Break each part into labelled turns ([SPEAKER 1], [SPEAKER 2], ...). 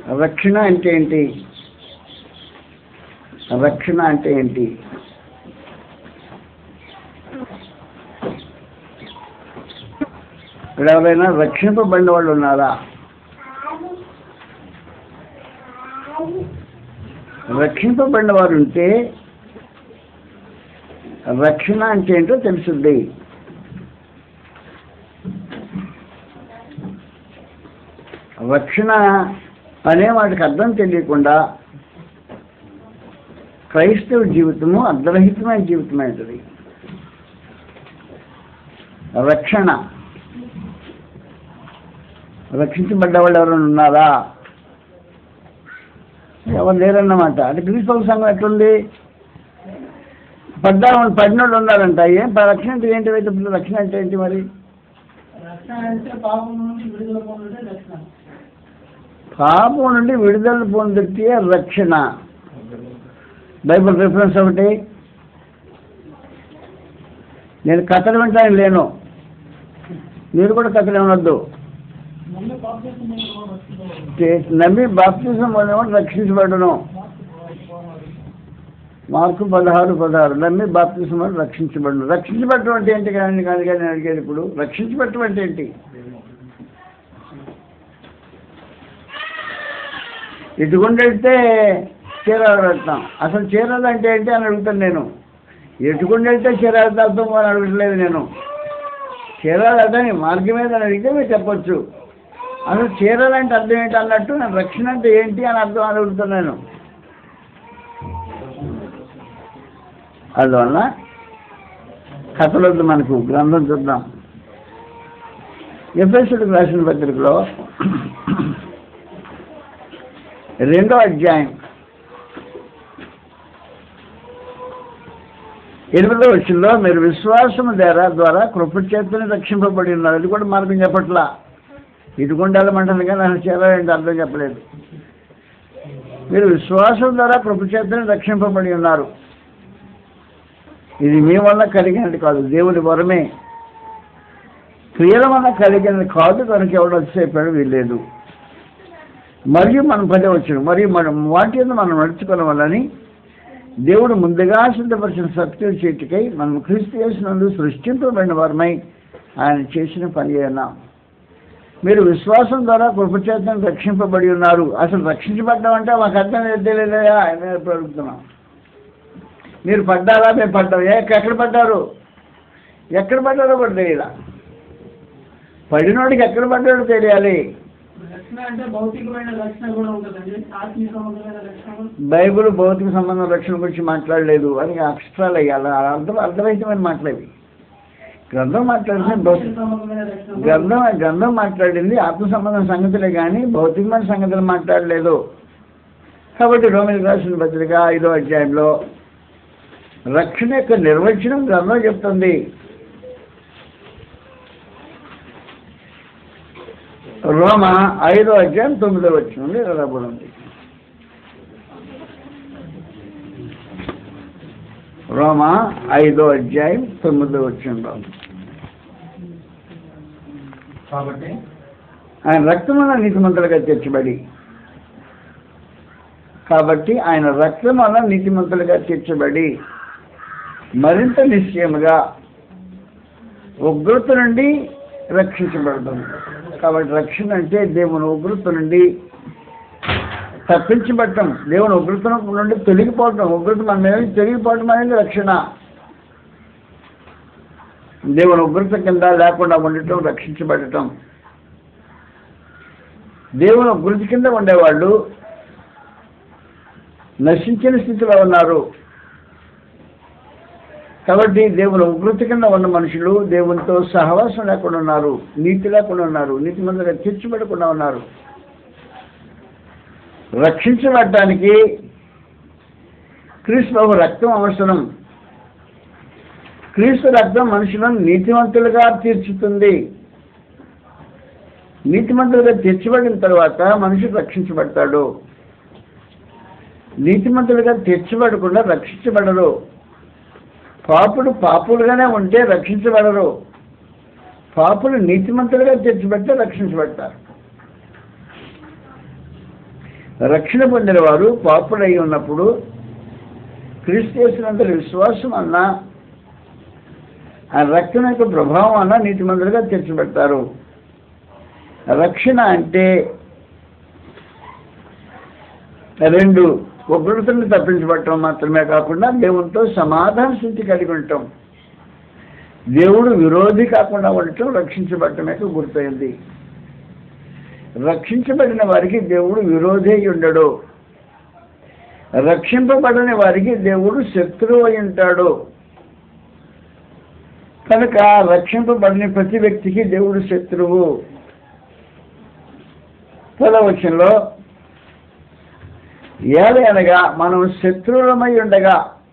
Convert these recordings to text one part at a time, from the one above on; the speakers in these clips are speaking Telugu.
[SPEAKER 1] రక్షణ అంటే ఏంటి రక్షణ అంటే ఏంటి ఇక్కడ ఎవరైనా రక్షింపబడిన వాళ్ళు ఉన్నారా రక్షింపబడిన వారు ఉంటే రక్షణ అంటే ఏంటో తెలుసుద్ది రక్షణ అనే వాటికి అర్థం తెలియకుండా క్రైస్తవ జీవితము అర్ధరహితమైన జీవితమైనది రక్షణ రక్షించబడ్డ వాళ్ళు ఎవరైనా ఉన్నారా ఎవరు లేరన్నమాట అంటే క్రీస్తవ సంఘం ఎట్లుంది పడ్డా పడిన వాళ్ళు ఉన్నారంట ఏం ప- రక్షణ అంటే ఏంటి అయితే ఇప్పుడు రక్షణ అంటే ఏంటి మరి
[SPEAKER 2] రక్షణ అంటే పాపం నుండి విడుదల పొందుటే రక్షణ
[SPEAKER 1] పాపం నుండి విడుదల పొందితే రక్షణ బైబిల్ రిఫరెన్స్ ఒకటి నేను కథలు వింటాను లేను మీరు కూడా కథలు ఏమనొద్దు
[SPEAKER 2] మళ్ళీ బాప్తిసం పొందుకోవడం
[SPEAKER 1] చే- నమ్మి బాప్తిజం పొందేవాడు రక్షించబడను మార్కు పదహారు పదహారు నమ్మి బాప్తిజం వాడు రక్షించబడను రక్షించబడటం అంటే ఏంటి కానీ కానీ కానీ నేను అడిగేది ఇప్పుడు రక్షించబడటం అంటే ఏంటి ఎటుకుండా వెళ్తే చీరాలు పెడతాం అసలు చీరాలు అంటే ఏంటి అని అడుగుతాను నేను ఎటుకుండా వెళ్తే చీరాలు తగ్గుతాం అని అడగట్లేదు నేను చీరాలు అదని మార్గం మీద అని అడిగితే మీరు చెప్పొచ్చు అసలు చీరాలంటే అర్థం ఏంటి అన్నట్టు నేను రక్షణ అంటే ఏంటి అని అర్థం అని అడుగుతున్నాను అందువల్ల కథలొద్దు మనకు గ్రంథం చూద్దాం ఎఫ్ఎస్డికి రాసిన పత్రికలో రెండో అధ్యాయం ఎనిమిదో వచ్చిందో మీరు విశ్వాసం ద్వారా ద్వారా కృపచేతని రక్షింపబడి ఉన్నారు అది కూడా మార్గం చెప్పట్లా ఇది గుండాలమంటాను కానీ అసలు చేరాలంటే అర్థం చెప్పలేదు మీరు విశ్వాసం ద్వారా కృపచేతని రక్షింపబడి ఉన్నారు ఇది మీ వల్ల కలిగినది కాదు దేవుని వరమే క్రియల వల్ల కలిగినది కాదు కనుక ఎవడు వచ్చేపాడు వీల్లేదు మరియు మనం పదే వచ్చాడు మరియు మనం వాటి మీద మనం నడుచుకున్న వల్లని దేవుడు ముందుగా సిద్ధపరిచిన సత్యం చేతికై మనం క్రీస్తు చేసినందు సృష్టింపబడిన వారమై ఆయన చేసిన పని అయినా మీరు విశ్వాసం ద్వారా కృపచేతను రక్షింపబడి ఉన్నారు అసలు రక్షించబడ్డామంటే మాకు అర్థం లేదు తెలియలేదా ఆయన ఇప్పుడు అడుగుతున్నాం మీరు పడ్డారా మేము పడ్డాం ఏ ఎక్కడ పడ్డారు ఎక్కడ పడ్డారో కూడా తెలియదా పడినోడికి ఎక్కడ పడ్డాడో తెలియాలి
[SPEAKER 2] రక్షణ అంటే భౌతికమైన రక్షణ కూడా ఉంటుందండి ఆత్మీయ సంబంధమైన రక్షణ కూడా
[SPEAKER 1] బైబిల్ భౌతిక సంబంధం రక్షణ గురించి మాట్లాడలేదు అని అక్షరాలు వేయాలి అర్థం అర్థరహితమైన మాట్లాడి గ్రంథం మాట్లాడితే
[SPEAKER 2] ఆత్మీయ
[SPEAKER 1] భౌతిక
[SPEAKER 2] సంబంధమైన రక్షణ కూడా
[SPEAKER 1] గ్రంథం గ్రంథం మాట్లాడింది ఆత్మ సంబంధం సంగతులే కానీ భౌతికమైన సంగతులు మాట్లాడలేదు కాబట్టి రోమిల్ రాసిన పత్రిక ఐదో అధ్యాయంలో రక్షణ యొక్క నిర్వచనం గ్రంథం చెప్తుంది రోమ ఐదో అధ్యాయం తొమ్మిదో వచ్చిన నుండి రాబడి ఉంది రోమ ఐదో అధ్యాయం తొమ్మిదో వచ్చిన
[SPEAKER 3] కాబట్టి
[SPEAKER 1] ఆయన రక్తమున నీతిమంతులుగా తీర్చబడి కాబట్టి ఆయన రక్తం వల్ల నీతిమంతులుగా తీర్చబడి మరింత నిశ్చయముగా ఉగ్రత నుండి రక్షించబడుతుంది కాబట్టి రక్షణ అంటే దేవుని ఉగ్రత నుండి తప్పించబడటం దేవుని ఉగ్రత నుండి తొలగిపోవటం ఉగ్రత మన మీద నుంచి తొలగిపోవటం అనేది రక్షణ దేవుని ఉగ్రత కింద లేకుండా ఉండటం రక్షించబడటం దేవుని ఉగ్రత కింద ఉండేవాళ్ళు నశించిన స్థితిలో ఉన్నారు కాబట్టి దేవుని ఉగ్రత కింద ఉన్న మనుషులు దేవునితో సహవాసం లేకుండా ఉన్నారు నీతి లేకుండా ఉన్నారు నీతి మందిగా తీర్చిపెట్టకుండా ఉన్నారు రక్షించబడటానికి క్రీస్తు ప్రభు రక్తం అవసరం క్రీస్తు రక్తం మనుషులను నీతివంతులుగా తీర్చుతుంది నీతిమంతులుగా తీర్చబడిన తర్వాత మనిషి రక్షించబడతాడు నీతిమంతులుగా తీర్చబడకుండా రక్షించబడరు పాపుడు పాపులుగానే ఉంటే రక్షించబడరు పాపులు నీతిమంతులుగా తీర్చిబడితే రక్షించబడతారు రక్షణ పొందిన వారు పాపులై ఉన్నప్పుడు క్రీస్తు చేసినంత విశ్వాసం అన్నా ఆ రక్తం యొక్క ప్రభావం అన్నా నీతిమంతులుగా తెచ్చిపెడతారు రక్షణ అంటే రెండు ఉగ్రతని తప్పించబట్టడం మాత్రమే కాకుండా దేవునితో సమాధాన స్థితి కలిగి ఉంటాం దేవుడు విరోధి కాకుండా ఉండటం రక్షించబడటమే గుర్తయింది రక్షించబడిన వారికి దేవుడు విరోధి అయి ఉండడు రక్షింపబడని వారికి దేవుడు శత్రువు అయి ఉంటాడు కనుక రక్షింపబడిన ప్రతి వ్యక్తికి దేవుడు శత్రువు పదవచనంలో ఏలయనగా మనం శత్రువులమై ఉండగా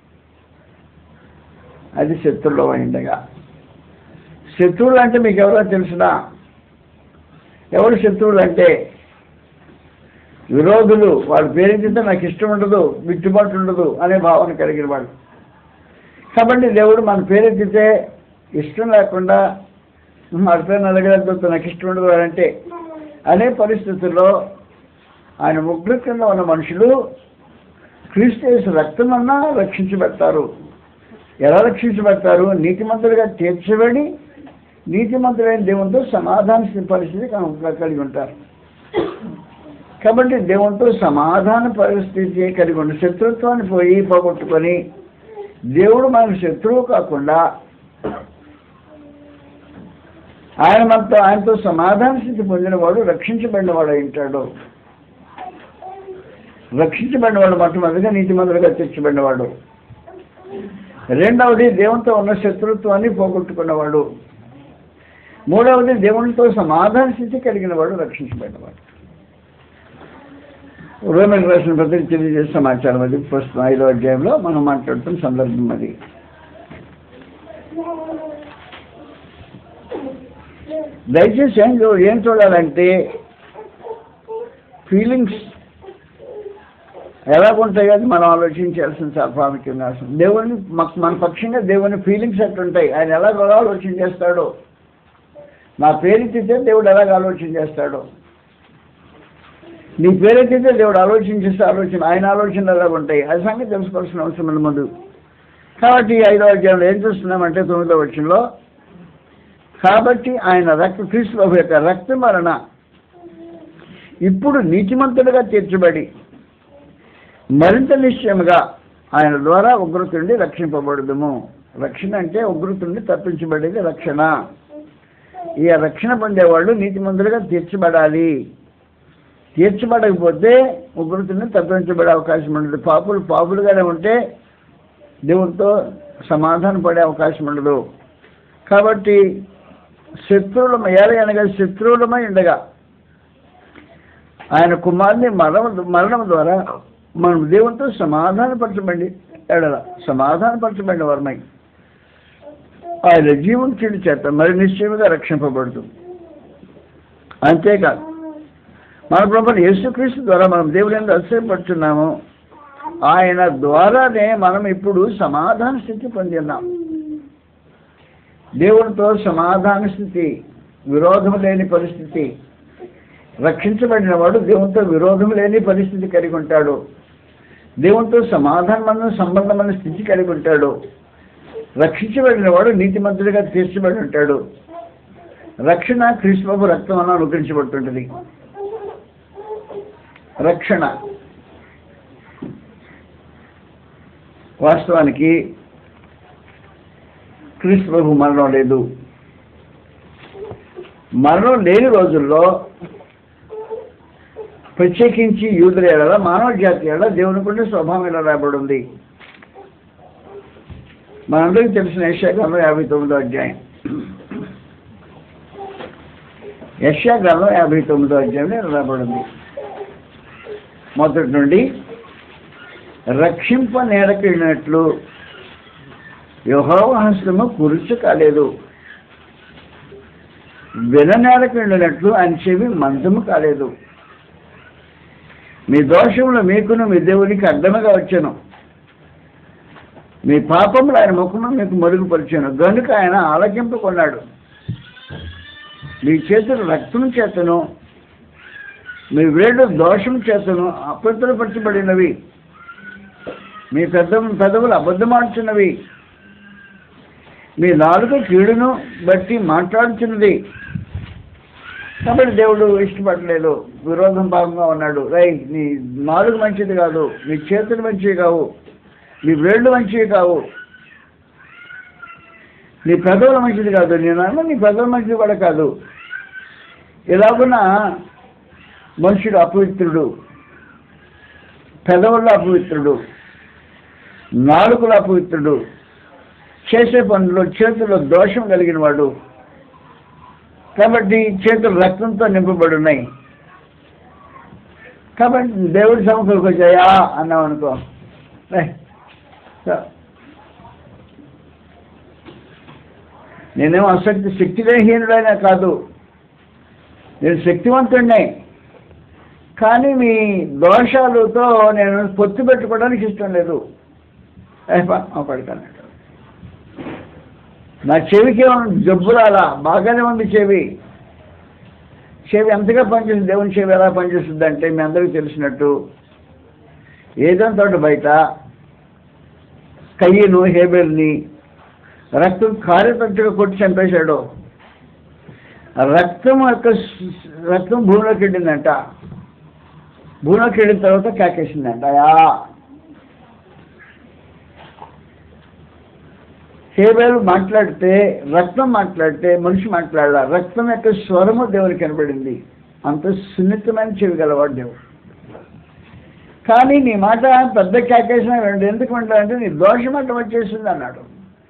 [SPEAKER 1] అది శత్రువులమై ఉండగా శత్రువులు అంటే మీకు ఎవరో తెలుసునా ఎవరు శత్రువులు అంటే విరోధులు వాడు పేరెంచితే నాకు ఇష్టం ఉండదు గిట్టుబాటు ఉండదు అనే భావన కలిగిన వాడు కాబట్టి దేవుడు మన పేరెత్తితే ఇష్టం లేకుండా వాడి పేరు నలగలేదు నాకు ఇష్టం ఉండదు అంటే అనే పరిస్థితుల్లో ఆయన ముగ్గురు కింద ఉన్న మనుషులు క్రీస్తు యేసు రక్తమన్నా రక్షించబడతారు ఎలా రక్షించబడతారు నీతిమంతులుగా తీర్చబడి నీతిమంతులైన దేవునితో సమాధాన పరిస్థితి కనుక కలిగి ఉంటారు కాబట్టి దేవునితో సమాధాన పరిస్థితి కలిగి ఉండి శత్రుత్వాన్ని పోయి పోగొట్టుకొని దేవుడు మనకు శత్రువు కాకుండా ఆయన మనతో ఆయనతో సమాధాన స్థితి పొందినవాడు రక్షించబడినవాడు అయి ఉంటాడు రక్షించబడినవాడు మొట్టమొదటిగా నీతిమంతులుగా తెచ్చబడినవాడు రెండవది దేవునితో ఉన్న శత్రుత్వాన్ని పోగొట్టుకున్నవాడు మూడవది దేవునితో సమాధాన స్థితి కలిగిన వాడు రక్షించబడినవాడు రోమన్ రాసిన పత్రిక తెలియజేసే సమాచారం అది ప్రస్తుతం ఐదో అధ్యాయంలో మనం మాట్లాడుతున్న సందర్భం అది దయచేసి ఏం చూ- ఏం చూడాలంటే ఫీలింగ్స్ ఎలా ఉంటాయి అది మనం ఆలోచించాల్సిన చాలా ప్రాముఖ్యంగా అవసరం. దేవుని మ- మన పక్షంగా దేవుని ఫీలింగ్స్ ఎట్లుంటాయి ఆయన ఎలా ఆలోచన చేస్తాడో నా పేరెత్తితే దేవుడు ఎలాగ ఆలోచన చేస్తాడో నీ పేరెత్తితే దేవుడు ఆలోచన చేస్తే ఆలోచన ఆయన ఆలోచనలు ఎలాగ ఉంటాయి అది సంగతి తెలుసుకోవాల్సిన అవసరం ఉంది ముందు కాబట్టి ఈ ఐదో అధ్యాయంలో ఏం చూస్తున్నామంటే తొమ్మిదో వచ్చంలో కాబట్టి ఆయన రక్త క్రీస్తు ప్రభు యొక్క రక్త మరణ ఇప్పుడు నీతిమంతుడుగా తీర్చబడి మరింత నిశ్చయముగా ఆయన ద్వారా ఉగ్రతుండి రక్షింపబడదుము రక్షణ అంటే ఉగ్రతుండి తప్పించబడేది రక్షణ ఈ రక్షణ పొందేవాళ్ళు నీతిమంతులుగా తీర్చబడాలి తీర్చబడకపోతే ఉగ్రతుండి తప్పించబడే అవకాశం ఉండదు పాపులు పాపులుగానే ఉంటే దేవునితో సమాధాన పడే అవకాశం ఉండదు కాబట్టి శత్రువులమై ఏలై అనగా శత్రువులమై ఉండగా ఆయన కుమారుని మరణం మరణం ద్వారా మనం దేవునితో సమాధానపరచబడి ఎడల సమాధానపరచబడిన వరమై ఆయన జీవం చెడు చేత మరి నిశ్చయముగా రక్షింపబడుతుంది అంతేకాదు మన ప్రభు యేసుక్రీస్తు ద్వారా మనం దేవుని ఎందుకు అసహ్యపడుతున్నాము ఆయన ద్వారానే మనం ఇప్పుడు సమాధాన స్థితి పొంది ఉన్నాం దేవునితో సమాధాన స్థితి విరోధం లేని పరిస్థితి రక్షించబడిన వాడు దేవునితో విరోధం లేని పరిస్థితి కలిగి ఉంటాడు దేవునితో సమాధానమైన సంబంధమైన స్థితి కలిగి ఉంటాడు రక్షించబడిన వాడు నీతిమంతుడిగా తీర్చబడి ఉంటాడు రక్షణ క్రీస్తుబాబు రక్తం అన్న అనుగ్రహించబడుతుంటుంది రక్షణ వాస్తవానికి క్రీస్తు ప్రభు మరణం లేదు మరణం లేని రోజుల్లో ప్రత్యేకించి యూదుల ఎడల మానవ జాతి ఎడల దేవుని కూడా స్వభావం ఎలా రాబడి ఉంది మనందరికీ తెలిసిన యశాగ్రంథం యాభై తొమ్మిదో అధ్యాయం యశాగ్రంథం యాభై తొమ్మిదో అధ్యాయంలో ఇలా రాబడి ఉంది మొదటి నుండి రక్షింప నేరకిడినట్లు యహోవహస్తము కురుచు కాలేదు విననేలకు వెళ్ళినట్లు ఆయన చెవి మందము కాలేదు మీ దోషములు మీకును మీ దేవునికి అడ్డముగా వచ్చాను మీ పాపములు ఆయన ముఖము మీకు మరుగుపరిచాను గనుక ఆయన ఆలకింపుకున్నాడు మీ చేతులు రక్తం చేతను మీ వేళ్ళు దోషం చేతను అపవిత్రపరచబడినవి మీ పెద్ద పెదవులు అబద్ధమాడుచున్నవి మీ నాలుక కీడును బట్టి మాట్లాడుచున్నది కాబట్టి దేవుడు ఇష్టపడలేదు విరోధం భాగంగా ఉన్నాడు రై నీ నాలుగు మంచిది కాదు నీ చేతులు మంచివి కావు నీ వేళ్ళు మంచివి కావు నీ పెదవులు మంచిది కాదు నేను అన్న నీ పెదవులు మంచిది కూడా కాదు ఇలాగున మనుషుడు అపవిత్రుడు పెదవుల్లో అపవిత్రుడు నాలుగులో అపవిత్రుడు చేసే పనులు చేతుల్లో దోషం కలిగిన వాడు కాబట్టి చేతులు రక్తంతో నింపబడి ఉన్నాయి కాబట్టి దేవుడి సమకులకు వచ్చాయా అన్నాం అనుకో ఏయ్, రా. నేనేమో అశక్తి శక్తిహీనుడైనా కాదు నేను శక్తివంతుడినే కానీ మీ దోషాలతో నేను పొత్తు పెట్టుకోవడానికి ఇష్టం లేదు ఏ పా, ఆ పడుకున్నాడు నా చెవికి ఏమైనా జబ్బు రాలా బాగానే ఉంది చెవి చెవి ఎంతగా పనిచేస్తుంది దేవుని చెవి ఎలా పనిచేస్తుంది అంటే మీ అందరికీ తెలిసినట్టు ఏదంతా బయట కయ్యను హేబెల్ని రక్తం కారేటట్టుగా కొట్టి చంపేశాడు ఆ రక్తం యొక్క స్- రక్తం భూమిలోకి వెళ్ళిందంట భూమిలోకి వెళ్ళిన తర్వాత కేకేసిందంట యా హేబేలు మాట్లాడితే రక్తం మాట్లాడితే మనిషి మాట్లాడాల రక్తం యొక్క స్వరము దేవునికి కనబడింది అంత సున్నితమైన చెవి గలవాడు దేవుడు కానీ నీ మాట పెద్ద కేకేసిన వెంట ఎందుకు అంటారంటే నీ దోషం అట్ట వచ్చేసింది అన్నాడు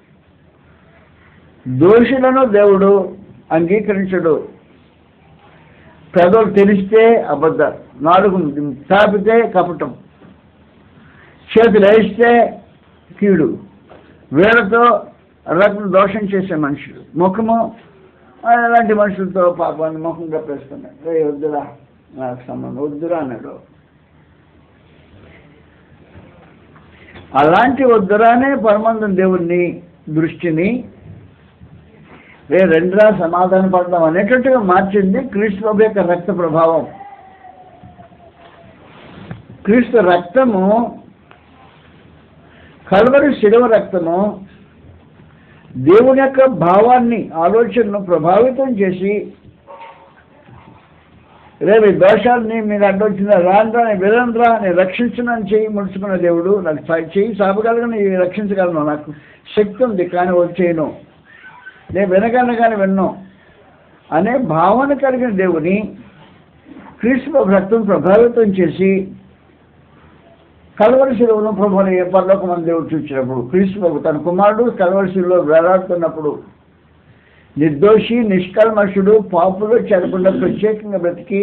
[SPEAKER 1] దోషులను దేవుడు అంగీకరించడు పెదవులు తెలిస్తే అబద్ధ నాలుగు తాపితే కపటం చేతులు వేస్తే కీడు వేళతో రకం దోషం చేసే మనుషులు ముఖము అలాంటి మనుషులతో పాపాన్ని ముఖం కప్పేస్తున్నాడు రే వద్దురా నాకు సంబంధం వద్దురా అన్నాడు అలాంటి వద్దురానే పరమందం దేవుణ్ణి దృష్టిని రే రెండురా సమాధాన పడదాం అనేటట్టుగా మార్చింది క్రీస్తు ప్రభు యొక్క రక్త ప్రభావం క్రీస్తు రక్తము కలవరి శిలువ రక్తము దేవుని యొక్క భావాన్ని ఆలోచనను ప్రభావితం చేసి రేపు ఈ దోషాలని మీరు అడ్డొచ్చిన రాండ్రా నేను విరంద్రా నేను రక్షించునని చెయ్యి ముడుచుకున్న దేవుడు నాకు సా- చెయ్యి సాపగలను నేను రక్షించగలను నాకు శక్తి ఉంది కానీ వచ్చేయను నేను వినగలను కానీ విన్ను అనే భావన కలిగిన దేవుని క్రీస్తు రక్తం ప్రభావితం చేసి కలవరి శిలువను ప్రభుని పరలోకమంది దేవుడు చూచినప్పుడు క్రీస్తు ప్రభు తన కుమారుడు కలవరి శిలువలో వేలాడుతున్నప్పుడు నిర్దోషి నిష్కల్మషుడు పాపులు చెరకుండా ప్రత్యేకంగా బ్రతికి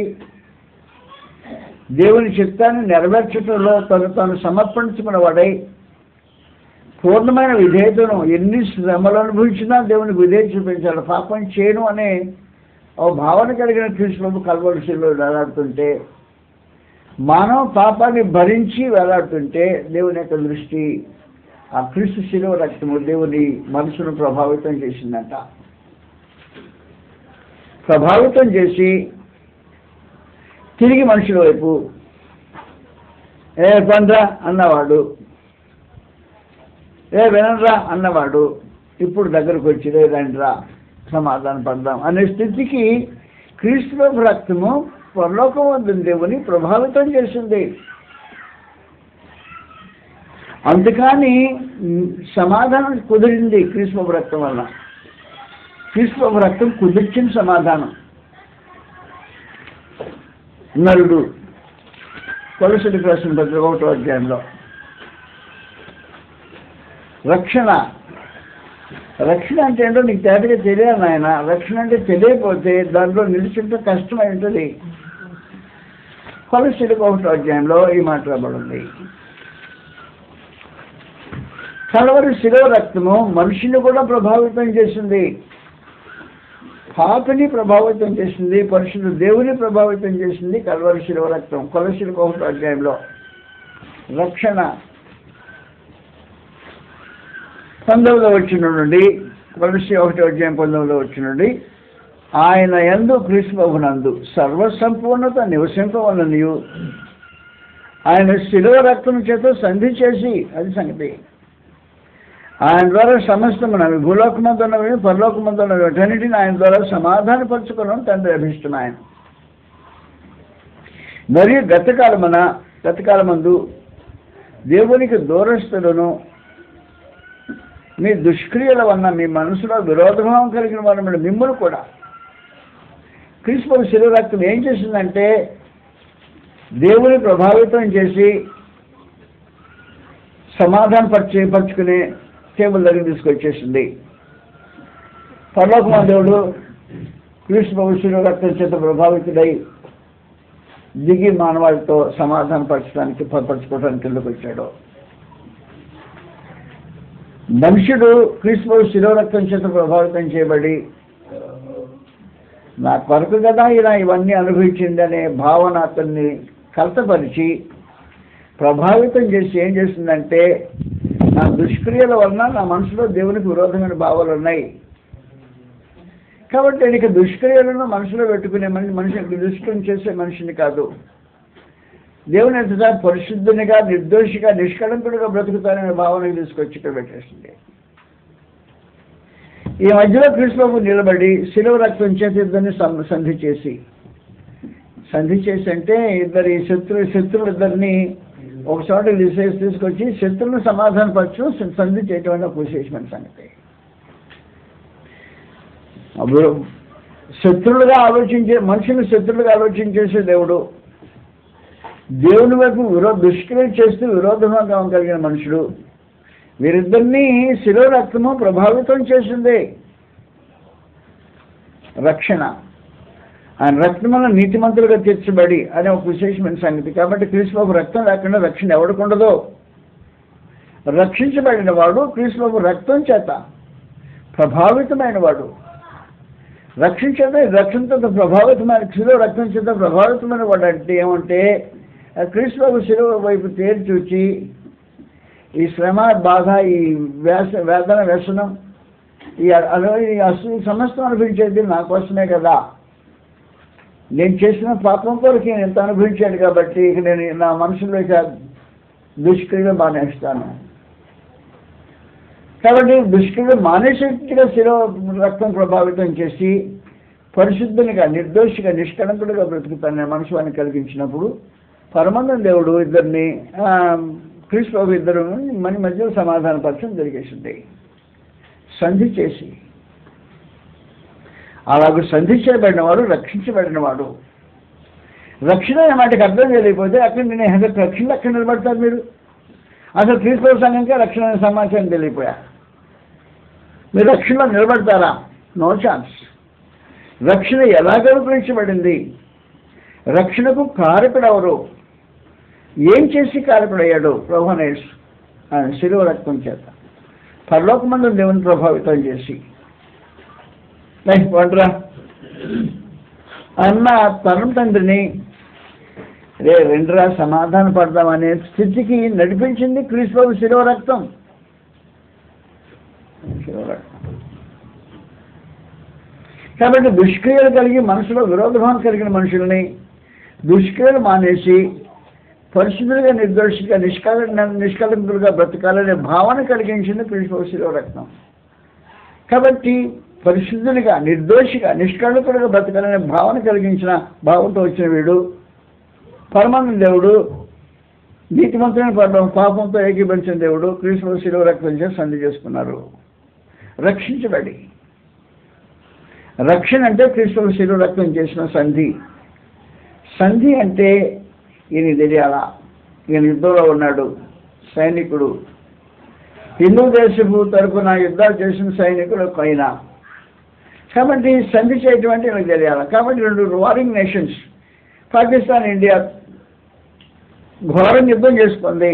[SPEAKER 1] దేవుని చిత్తాన్ని నెరవేర్చడంలో తను తాను సమర్పించుకున్న వాడై పూర్ణమైన విధేయతను ఎన్ని శ్రమలు అనుభవించినా దేవునికి విధేయత చూపించాలి పాపం చేయను అనే ఓ భావన కలిగిన కృష్ణబాబు కలవలసిలో వేలాడుతుంటే మానవ పాపాన్ని భరించి వేలాడుతుంటే దేవుని యొక్క దృష్టి ఆ క్రీస్తు శిలువ రక్తము దేవుని మనసును ప్రభావితం చేసిందంట ప్రభావితం చేసి తిరిగి మనుషుల వైపు ఏ పండ్రా అన్నవాడు ఏ వినరా అన్నవాడు ఇప్పుడు దగ్గరకు వచ్చి "రే రండిరా సమాధానం పడదాం అనే స్థితికి క్రీస్తులో రక్తము పరలోకం వద్ద దేవుని ప్రభావితం చేసింది అందుకని ఉమ్, సమాధానం కుదిరింది క్రీస్తు రక్తం వల్ల క్రీస్తు రక్తం కుదిర్చిన సమాధానం నలుడు కొలసడికి రాసిన పత్రిక ఒకటో అధ్యాయంలో రక్షణ రక్షణ అంటే ఏంటో నీకు తేటగా తెలియాలి నాయన రక్షణ అంటే తెలియకపోతే దాంట్లో నిలిచింటే కష్టమై ఉంటుంది కొలసడికి ఒకటో అధ్యాయంలో ఈ మాట రాబడింది కలవరి శిలువ రక్తము మనిషిని కూడా ప్రభావితం చేసింది పాపిని ప్రభావితం చేసింది పరిశుద్ధ దేవుని ప్రభావితం చేసింది కలవరి శిలువ రక్తం కొలసిలకు ఒకటో అధ్యాయంలో రక్షణ పంతొమ్మిదో వచ్చిన నుండి కొలసి ఒకటో అధ్యాయం పంతొమ్మిదో వచ్చిన నుండి ఆయన ఎందు క్రీస్తునందు సర్వసంపూర్ణత నివసింపవలనియు ఆయన శిలువ రక్తం చేత సంధి చేసి అది సంగతి ఆయన ద్వారా సమస్తమునవి భూలోకమందున్నవి పరలోకమందున్నవి వీటన్నిటిని ఆయన ద్వారా సమాధానపరచుకోవడం తండ్రి అభిష్టం ఆయన మరియు గతకాలమున గతకాలమందు దేవునికి దూరస్తులను మీ దుష్క్రియల వలన మీ మనసులో విరోధభావం కలిగిన వారు మిమ్మల్ని కూడా క్రీస్తు శిలువ రక్తం ఏం చేసిందంటే దేవుని ప్రభావితం చేసి సమాధానం పరిచే పరుచుకునే టేబుల్ దగ్గర తీసుకొచ్చేసింది పరలోకమా దేవుడు క్రీస్తు ప్రభు శిలువ రక్తం చేత ప్రభావితుడై దిగి మానవాళితో సమాధానం పరచడానికి పరచుకోవడానికి కిందకు వచ్చాడు మనుషుడు క్రీస్తు శిలో రక్తం చేత ప్రభావితం చేయబడి నా కొరకు కదా ఇలా ఇవన్నీ అనుభవించిందనే భావన అతన్ని కలతపరిచి ప్రభావితం చేసి ఏం చేస్తుందంటే నా దుష్క్రియల వలన నా మనసులో దేవునికి విరోధమైన భావాలు ఉన్నాయి కాబట్టి నేను ఇక దుష్క్రియలను మనసులో పెట్టుకునే మనిషి మనిషిని దుష్కం చేసే మనిషిని కాదు దేవుని ఎంత పరిశుద్ధునిగా నిర్దోషిగా నిష్కళంకుడిగా బ్రతుకుతాననే భావనకి తీసుకొచ్చి ఇక్కడ పెట్టేసింది ఈ మధ్యలో కృష్ణబాబు నిలబడి శిలువ రక్తం చేతి ఇద్దరిని సం- సంధి చేసి సంధి చేసి అంటే ఇద్దరి శత్రు శత్రువులు ఇద్దరిని ఒక చోట తీసేసి తీసుకొచ్చి శత్రువులను సమాధానపరచడం స- సంధి చేయటం అనే ఒక విశేషమైన సంగతి అప్పుడు శత్రువులుగా ఆలోచించే మనుషులు శత్రువులుగా ఆలోచించేసే దేవుడు దేవుని వైపు విరో దుష్క్రియ చేస్తూ విరోధభావం కలిగిన మనుషుడు వీరిద్దరినీ శిలో రక్తము ప్రభావితం చేసింది రక్షణ ఆయన రక్తం వల్ల నీతిమంతులుగా తీర్చబడి అనే ఒక విశేషమైన సంగతి కాబట్టి క్రీస్తుబాబు రక్తం లేకుండా రక్షణ ఎవరికి ఉండదు రక్షించబడిన వాడు క్రీస్తుబాబు రక్తం చేత ప్రభావితమైన వాడు రక్షించేత రక్షణతో ప్రభావితమైన శిలువ రక్తం చేత ప్రభావితమైన వాడు అంటే ఏమంటే ఆ క్రీస్తుబాబు శిలువ వైపు తేరి చూచి ఈ శ్రమ బాధ ఈ వేస వేదన వ్యసనం ఈ అలా ఈ అసలు ఈ సమస్తం అనుభవించేది నా కోసమే కదా నేను చేసిన పాపం కొరకు నేను ఎంత అనుభవించాను కాబట్టి ఇక నేను నా మనసులో ఇక దుష్క్రియలు మానేస్తాను కాబట్టి దుష్క్రియలు మానేసేట్టుగా శిలో రక్తం ప్రభావితం చేసి పరిశుద్ధునిగా నిర్దోషిగా నిష్కళంకుడిగా బ్రతుకుతానని మనసు అని కలిగించినప్పుడు పరమందం దేవుడు ఇద్దరిని ఆ, క్రీస్తు బాబు ఇద్దరు మన మధ్య సమాధానపరచడం జరిగేసింది సంధి చేసి అలాగ సంధి చేయబడినవాడు రక్షించబడినవాడు రక్షణ అనే మాటకి అర్థం చేయలేకపోతే అక్కడ నేను అసలు రక్షణ అక్కడ నిలబడతారు మీరు అసలు క్రీస్తు సంఘంగా రక్షణ అనే సమాచారం తెలియపోయా మీరు రక్షణలో నిలబడతారా నో ఛాన్స్ రక్షణ ఎలా గడుపురించబడింది రక్షణకు కారకుడెవరు ఏం చేసి కారకుడయ్యాడు ప్రభనేష్ ఆయన శిలువ రక్తం చేత పరలోకమందు దేవుని ప్రభావితం చేసి లై, వంటరా అన్న తరం తండ్రిని రే రెండురా సమాధాన పడదామనే స్థితికి నడిపించింది క్రీస్తుబాబు శిలువ రక్తం శిలువ రక్తం కాబట్టి దుష్క్రియలు కలిగి మనసులో విరోధభావం కలిగిన మనుషుల్ని దుష్క్రియలు మానేసి పరిశుద్ధులుగా నిర్దోషిగా నిష్కాల నిష్కలంకులుగా బ్రతకాలనే భావన కలిగించింది పిలిచిపోసిలో రత్నం కాబట్టి పరిశుద్ధునిగా నిర్దోషిగా నిష్కళంకులుగా బ్రతకాలనే భావన కలిగించిన భావంతో వచ్చిన వీడు పరమానంద దేవుడు నీతిమంతులైన పర్వం పాపంతో ఏకీభవించిన దేవుడు క్రీస్తు శిలువ రక్తం చేసి సంధి చేసుకున్నారు రక్షించబడి రక్షణ అంటే క్రీస్తు శిలువ రక్తం చేసిన సంధి సంధి అంటే ఈయన తెలియాలా ఈయన యుద్ధంలో ఉన్నాడు సైనికుడు హిందూ దేశపు తరపున యుద్ధాలు చేసిన సైనికుడు పైన కాబట్టి సంధి చేయటం అంటే ఈయనకు తెలియాలి కాబట్టి రెండు వారింగ్ నేషన్స్ పాకిస్తాన్ ఇండియా ఘోరం యుద్ధం చేసుకుంది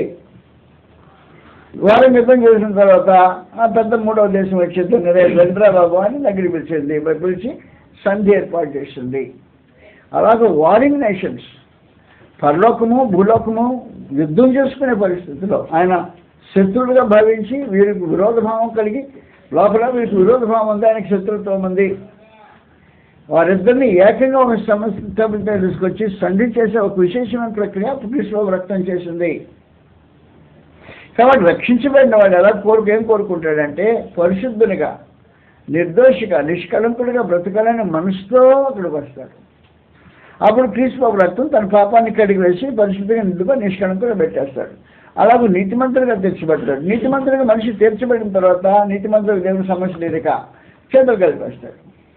[SPEAKER 1] ఘోరం యుద్ధం చేసిన తర్వాత ఆ పెద్ద మూడవ దేశం వచ్చింది రే రండ్రా బాబు అని దగ్గరికి పిలిచింది పిలిచి సంధి ఏర్పాటు చేసింది అలాగే వారింగ్ నేషన్స్ పరలోకము భూలోకము యుద్ధం చేసుకునే పరిస్థితిలో ఆయన శత్రువులుగా భావించి వీరికి విరోధభావం కలిగి లోపల వీరికి విరోధభావం ఉంది ఆయనకి శత్రుత్వం ఉంది వారిద్దరిని ఏకంగా ఒక సమస్య తీసుకొచ్చి సంధి చేసే ఒక విశేషమైన ప్రక్రియ కృష్ణ రక్తం చేసింది కాబట్టి రక్షించబడిన వాడు ఎలా కోరుకు ఏం కోరుకుంటాడంటే పరిశుద్ధునిగా నిర్దోషిగా నిష్కలంకుడిగా బ్రతకాలని మనసుతో అక్కడికి వస్తాడు అప్పుడు క్రీస్తు రక్తం తన పాపాన్ని కడిగి వేసి పరిశుద్ధిగా నిండుగా నిష్కలంకుడిగా పెట్టేస్తాడు అలాగే నీతిమంతుడిగా తీర్చబడతాడు నీతిమంతుడిగా మనిషి తీర్చబడిన తర్వాత నీతిమంతుడికి దేవుని సమస్య లేదుక చేతులు కలిపి వస్తాడు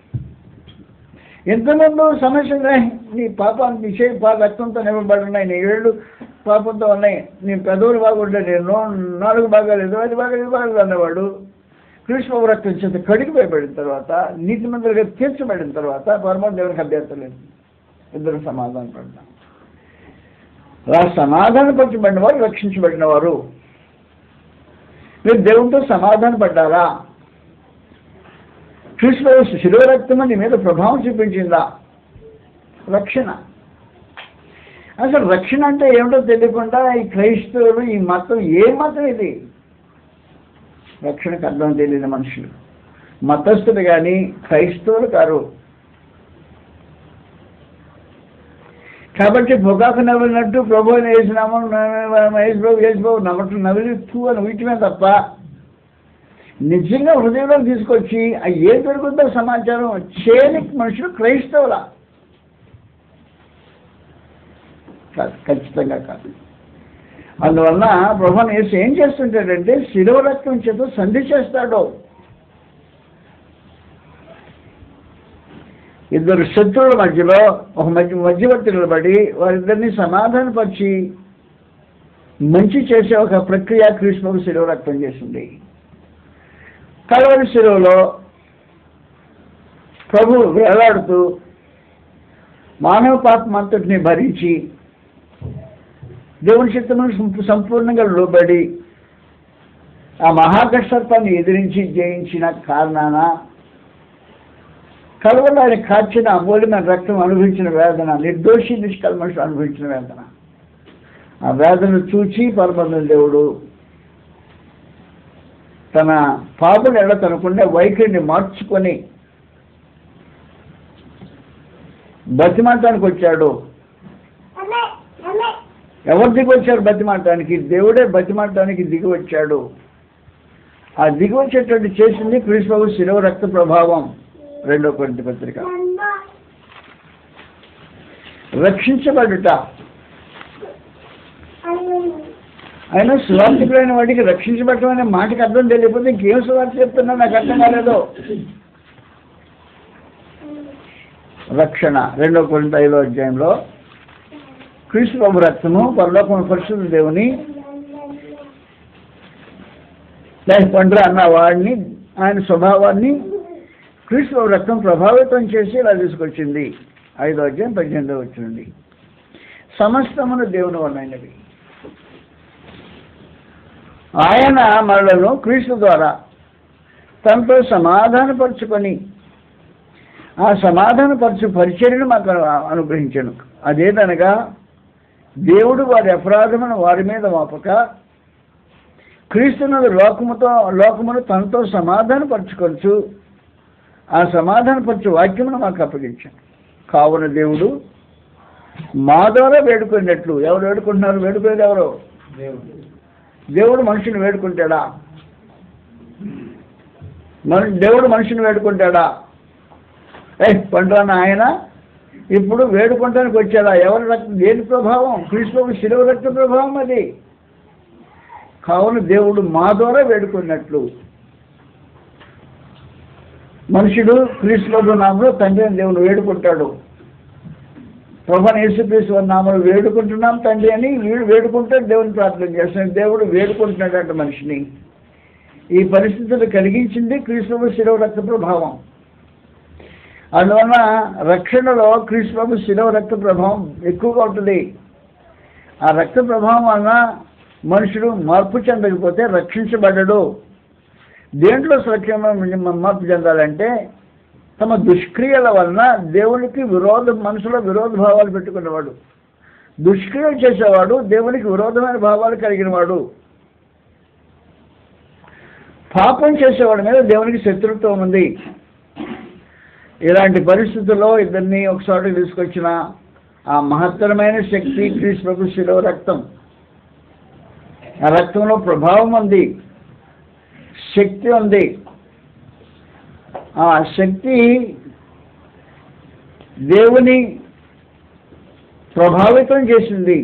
[SPEAKER 1] ఎంతమంది సమస్య ఉన్నాయి నీ పాపాన్ని నీ చేయి పా రక్తంతో నింపబడున్నాయి నీ ఏళ్ళు పాపంతో ఉన్నాయి నీ పెదవులు బాగుంటాయి నీ నో నాలుగు భాగాలు ఐదు భాగాలు ఐదు భాగాలు అన్నవాడు కృష్ణ రక్తం చేత కడిగిపోయబడిన తర్వాత నీతి మంత్రులుగా తీర్చబడిన తర్వాత పరమాత్మ దేవునికి అభ్యర్థం లేదు ఇద్దరు సమాధానం పడ్డాం అలా సమాధానపరచబడిన వారు రక్షించబడిన వారు మీరు దేవునితో సమాధాన పడ్డారా కృష్ణ శిలువ రక్తం నీ మీద ప్రభావం చూపించిందా రక్షణ అసలు రక్షణ అంటే ఏమిటో తెలియకుండా ఈ క్రైస్తవులు ఈ మతం ఏ మతం ఇది రక్షణకు అర్థం తెలియని మనుషులు మతస్థులు కానీ క్రైస్తవులు కారు కాబట్టి పొగాకు నవ్వినట్టు ప్రభు వేసినాము మహేష్ బాబు యేసు బాబు నవ్వటం నవ్వి తూ అని వీటిమే తప్ప నిజంగా హృదయంలో తీసుకొచ్చి ఆ ఏ దొరుకుతుందో సమాచారం చేయని మనుషులు క్రైస్తవుల కాదు ఖచ్చితంగా కాదు అందువలన ప్రభు యేసు ఏం చేస్తుంటాడంటే శిలువ రక్తం చేత సంధి చేస్తాడు ఇద్దరు శత్రువుల మధ్యలో ఒక మధ్య మధ్యవర్తి నిలబడి వారిద్దరిని సమాధానపరిచి మంచి చేసే ఒక ప్రక్రియ కృష్ణకు శిలువ రక్తం చేసింది కలవరి శిలువలో ప్రభు వేలాడుతూ మానవ పాపం అంతటిని భరించి దేవుని చిత్తమును సంపూర్ణంగా లోబడి ఆ మహాకష్టత్వాన్ని ఎదిరించి జయించిన కారణాన కలవలో ఆయన కాచిన అమూల్యమైన రక్తం అనుభవించిన వేదన నిర్దోషి నిష్కల్మషులు అనుభవించిన వేదన ఆ వేదన చూచి పరమన్న దేవుడు తన పాపను ఎడ తనకుండా వైఖరిని మార్చుకొని బతిమాటానికి వచ్చాడు ఎవరు దిగి వచ్చారు బతిమాటానికి దేవుడే బతిమాటానికి దిగి వచ్చాడు ఆ దిగి వచ్చేటట్టు చేసింది క్రీస్తు శిలవ రక్త ప్రభావం రెండో కొరింథీ పత్రిక రక్షించబడుట అయినా సువార్థికులైన వాడికి రక్షించబడటం అనే మాటకి అర్థం తెలియకపోతే ఇంకేం సువార్త చెప్తున్నా నాకు అర్థం కాలేదు రక్షణ రెండో కొరింత ఐదో అధ్యాయంలో క్రీస్తు ప్రభు రక్తము పరలోకం పరిశుద్ధ దేవుని పండ్ర అన్న వాడిని ఆయన స్వభావాన్ని క్రీస్తు ప్రభు రక్తం ప్రభావితం చేసి ఇలా తీసుకొచ్చింది ఐదో అధ్యాయం పద్దెనిమిదో వచ్చింది సమస్తమును దేవుని వలనైనవి ఆయన మనలను క్రీస్తు ద్వారా తనతో సమాధానపరుచుకొని ఆ సమాధానపరచు పరిచర్యను మాకు అనుగ్రహించను అదేదనగా దేవుడు వారి అపరాధమును వారి మీద మోపక క్రీస్తునది లోకముతో లోకమును తనతో సమాధానపరచుకొచ్చు ఆ సమాధానపరచు వాక్యమును మాకు అప్పగించాను కావున దేవుడు మా ద్వారా వేడుకున్నట్లు ఎవరు వేడుకుంటున్నారు వేడుకునేది ఎవరు దేవుడు మనిషిని వేడుకుంటాడా మన దేవుడు మనిషిని వేడుకుంటాడా ఏ పండుగ ఆయన ఇప్పుడు వేడుకుంటానికి వచ్చాడా ఎవరి రక్తం దేని ప్రభావం క్రీస్తు శిలువ రక్త ప్రభావం అది కావున దేవుడు మా ద్వారా వేడుకున్నట్లు మనుషుడు క్రీస్తులో నామలో తండ్రి అని దేవుడు వేడుకుంటాడు ప్రభాని యేసుక్రీస్తు నామలు వేడుకుంటున్నాం తండ్రి అని వీడు వేడుకుంటాడు దేవుని ప్రార్థన చేస్తున్నాడు దేవుడు వేడుకుంటున్నాడంట మనిషిని ఈ పరిస్థితులు కలిగించింది క్రీస్తు శిలవ రక్త ప్రభావం అందువలన రక్షణలో క్రీస్తు శిలవ రక్త ప్రభావం ఎక్కువగా ఉంటుంది ఆ రక్త ప్రభావం వలన మనుషుడు మార్పు చెందకపోతే రక్షించబడ్డడు దేంట్లో స్వచ్ఛమైన మార్పు చెందాలంటే తమ దుష్క్రియల వలన దేవునికి విరోధ మనసులో విరోధ భావాలు పెట్టుకున్నవాడు దుష్క్రియలు చేసేవాడు దేవునికి విరోధమైన భావాలు కలిగిన వాడు పాపం చేసేవాడి మీద దేవునికి శత్రుత్వం ఉంది ఇలాంటి పరిస్థితుల్లో ఇద్దరిని ఒకసారి తీసుకొచ్చిన ఆ మహత్తరమైన శక్తి క్రీస్తు ప్రభు శిలో రక్తం ఆ రక్తంలో ప్రభావం ఉంది శక్తి ఉంది ఆ శక్తి దేవుని ప్రభావితం చేసింది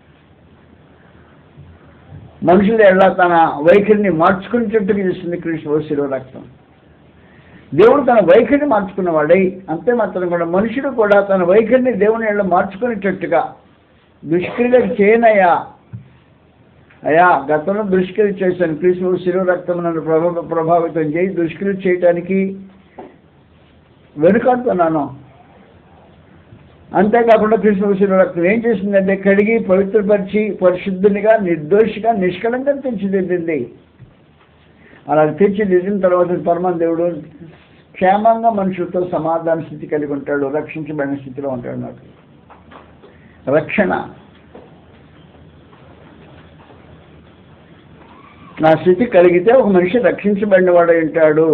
[SPEAKER 1] మనుషులు ఎలా తన వైఖరిని మార్చుకునేటట్టుగా చేసింది కృష్ణ శిలో రక్తం దేవుడు తన వైఖరిని మార్చుకున్నవాడై అంతే మాత్రం కూడా మనుషుడు కూడా తన వైఖరిని దేవుని ఎళ్ళ మార్చుకునేటట్టుగా దుష్క్రియలకు చేయనయ్యా అయ్యా గతంలో దుష్క్రియ చేశాను క్రీస్తు శిలువ రక్తం నన్ను ప్రభావ ప్రభావితం చేయి దుష్క్రియ చేయటానికి వెనుకాడుతున్నాను అంతేకాకుండా కృష్ణ శిలువ రక్తం ఏం చేసిందంటే కడిగి పవిత్రపరిచి పరిశుద్ధునిగా నిర్దోషిగా నిష్కలంగా తీర్చిదిద్దింది అలా తీర్చిదిద్దిన తర్వాత పరమ దేవుడు క్షేమంగా మనుషులతో సమాధాన స్థితి కలిగి ఉంటాడు రక్షించబడిన స్థితిలో ఉంటాడు నాకు రక్షణ నా స్థితి కలిగితే ఒక మనిషి రక్షించబడిన వాడై ఉంటాడు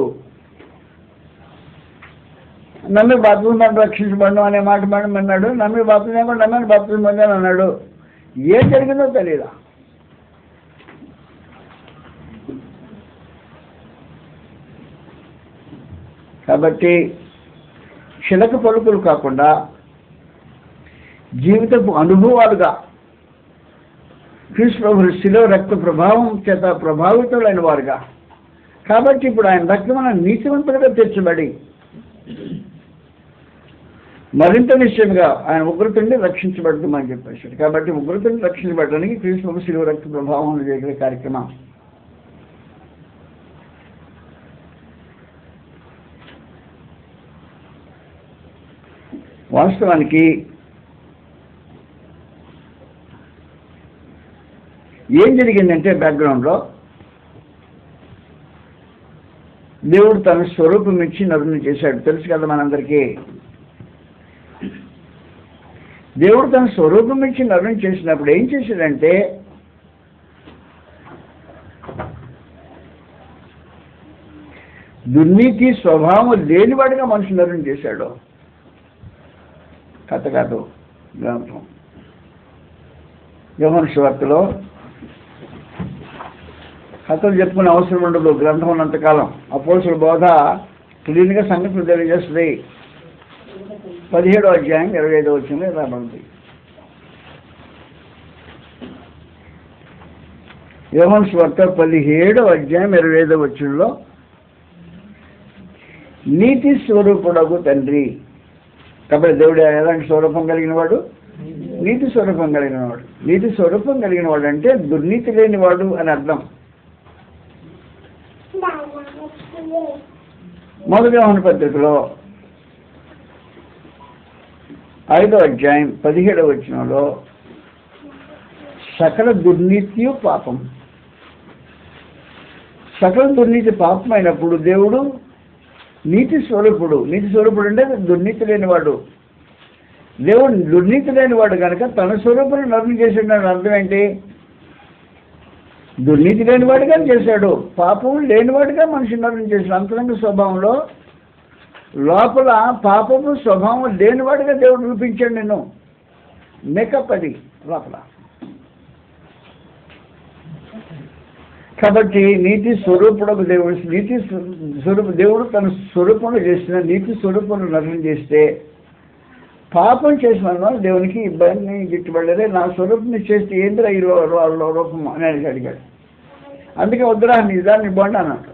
[SPEAKER 1] నమ్మి బాత్రూమ్ బండి రక్షించబడడం అనే మాట మేడం అన్నాడు నమ్మి బాత్రూమ్ లేకుండా నమ్మని బాత్రూమ్ బండి అని అన్నాడు ఏం జరిగిందో తెలియదా కాబట్టి చిలక పలుకులు కాకుండా జీవితపు అనుభవాలుగా క్రీస్తు ప్రభు శిలో రక్త ప్రభావం చేత ప్రభావితులైన వారుగా కాబట్టి ఇప్పుడు ఆయన రక్తం మన నీతివంతులుగా తీర్చబడి మరింత నిశ్చయంగా ఆయన ఉగ్రతుండి రక్షించబడుతుందని చెప్పేశాడు కాబట్టి ఉగ్రతుండి రక్షించబడడానికి క్రీస్తు ప్రభు శిలువ రక్త ప్రభావం జరిగే కార్యక్రమం వాస్తవానికి ఏం జరిగిందంటే బ్యాక్గ్రౌండ్లో దేవుడు తన స్వరూపం ఇచ్చి నరుని చేశాడు తెలుసు కదా మనందరికీ దేవుడు తన స్వరూపం ఇచ్చి నరుని చేసినప్పుడు ఏం చేశాడంటే దుర్నీతి స్వభావం లేనివాడిగా మనుషులు నరుని చేశాడు కథ కాదు గ్రంథం యోహన్ శివార్తలో కథలు చెప్పుకునే అవసరం ఉండదు గ్రంథం ఉన్నంతకాలం అపోసుల బోధ క్లీన్గా సంగతులు తెలియజేస్తుంది పదిహేడో అధ్యాయం ఇరవై ఐదో వచ్చింది రాబడింది యోహన్ స్వార్త పదిహేడో అధ్యాయం ఇరవై ఐదో వచ్చినలో నీతి స్వరూపుడగు తండ్రి కాబట్టి దేవుడు ఎలాంటి స్వరూపం కలిగిన వాడు నీతి స్వరూపం కలిగిన వాడు నీతి స్వరూపం కలిగిన వాడు అంటే దుర్నీతి లేని వాడు అని అర్థం మొదటి యోహన పత్రికలో ఐదో అధ్యాయం పదిహేడవ వచనంలో సకల దుర్నీతియు పాపం సకల దుర్నీతి పాపం అయినప్పుడు దేవుడు నీతి స్వరూపుడు నీతి స్వరూపుడు అంటే దుర్నీతి లేనివాడు దేవుడు దుర్నీతి లేనివాడు కనుక తన స్వరూపుని నరుని చేసాడు అర్థం ఏంటి దుర్నీతి లేనివాడుగా చేశాడు పాపం లేనివాడుగా మనిషి నరుని చేశాడు అంతరంగ స్వభావంలో లోపల పాపము స్వభావం లేనివాడుగా దేవుడు రూపించాడు నేను మేకప్ అది లోపల కాబట్టి నీతి స్వరూపుడు దేవుడు నీతి స్వరూప దేవుడు తన స్వరూపంలో చేసిన నీతి స్వరూపంలో నటన చేస్తే పాపం చేసిన వాళ్ళు దేవునికి ఇబ్బంది గిట్టుబడలేదే నా స్వరూపం చేస్తే ఏంద్రా ఈ రూ- రూ- రూపం అని ఆయన అడిగాడు అందుకే వద్దురా నిజాన్ని బాండి అన్నట్టు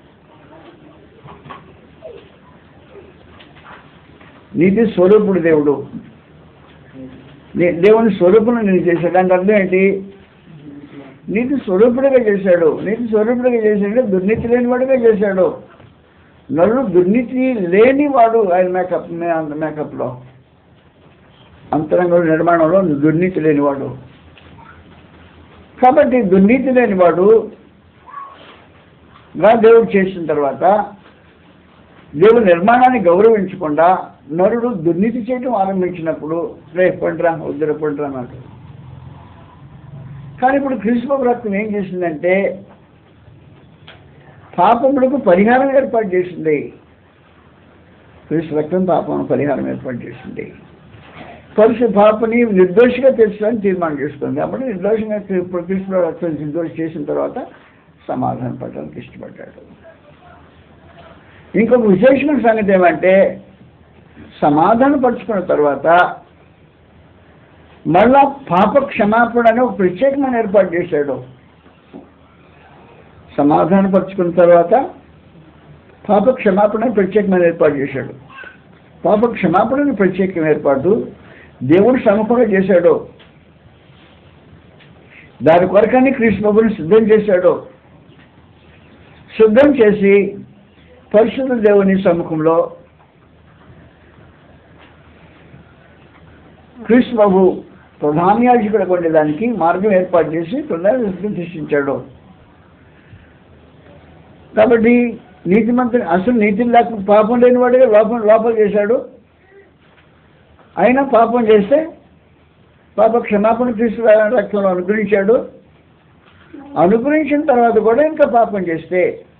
[SPEAKER 1] నీతి స్వరూపుడు దేవుడు దే- దేవుని స్వరూపును నేను చేశాడు దానికి అర్థం ఏంటి నీతి స్వరూపుడిగా చేశాడు నీతి స్వరూపుడిగా చేశాడు దుర్నీతి లేనివాడుగా చేశాడు నన్ను దుర్నీతి లేనివాడు ఆయన మేకప్ మే- మేకప్లో అంతరంగ నిర్మాణంలో దుర్నీతి లేనివాడు కాబట్టి దుర్నీతి లేనివాడు గా దేవుడు చేసిన తర్వాత దేవుడు నిర్మాణాన్ని గౌరవించకుండా నరుడు దుర్నీతి చేయడం ఆరంభించినప్పుడు రే పండ్రా వద్దుర పండ్రా అన్నాడు కానీ ఇప్పుడు క్రీస్తు రక్తం ఏం చేసిందంటే పాపములకు పరిహారం ఏర్పాటు చేసింది క్రీస్తు రక్తం పాపం పరిహారం ఏర్పాటు చేసింది పరిశు పాపని నిర్దోషిగా తెచ్చడానికి తీర్మానం చేసుకుంది కాబట్టి నిర్దోషంగా క్రీస్తు రక్తం నిర్దోషి చేసిన తర్వాత సమాధానం పడడానికి ఇష్టపడ్డాడు ఇంకొక విశేషమైన సంగతి ఏమంటే సమాధానం పరుచుకున్న తర్వాత మళ్ళా పాప క్షమాపణ అనే ఒక ప్రత్యేకమైన ఏర్పాటు చేశాడు సమాధానం పరుచుకున్న తర్వాత పాప క్షమాపణ ప్రత్యేకమైన ఏర్పాటు చేశాడు పాప క్షమాపణని ప్రత్యేకమైన ఏర్పాటు దేవుడు సముఖంగా చేశాడు దాని కొరకని కృష్ణబాబుని సిద్ధం చేశాడు సిద్ధం చేసి పరిశుద్ధ దేవుని సముఖంలో కృష్ణబాబు ప్రధాన్యాధికుడు ఉండేదానికి మార్గం ఏర్పాటు చేసి ప్రతిష్ఠించాడు కాబట్టి నీతిమంతుని అసలు నీతిని లేక పాపం లేని వాడిగా లోపం లోపల చేశాడు అయినా పాపం చేస్తే పాప క్షమాపణ తీసుకు రక్తంలో అనుగ్రహించాడు అనుగ్రహించిన తర్వాత కూడా ఇంకా పాపం చేస్తే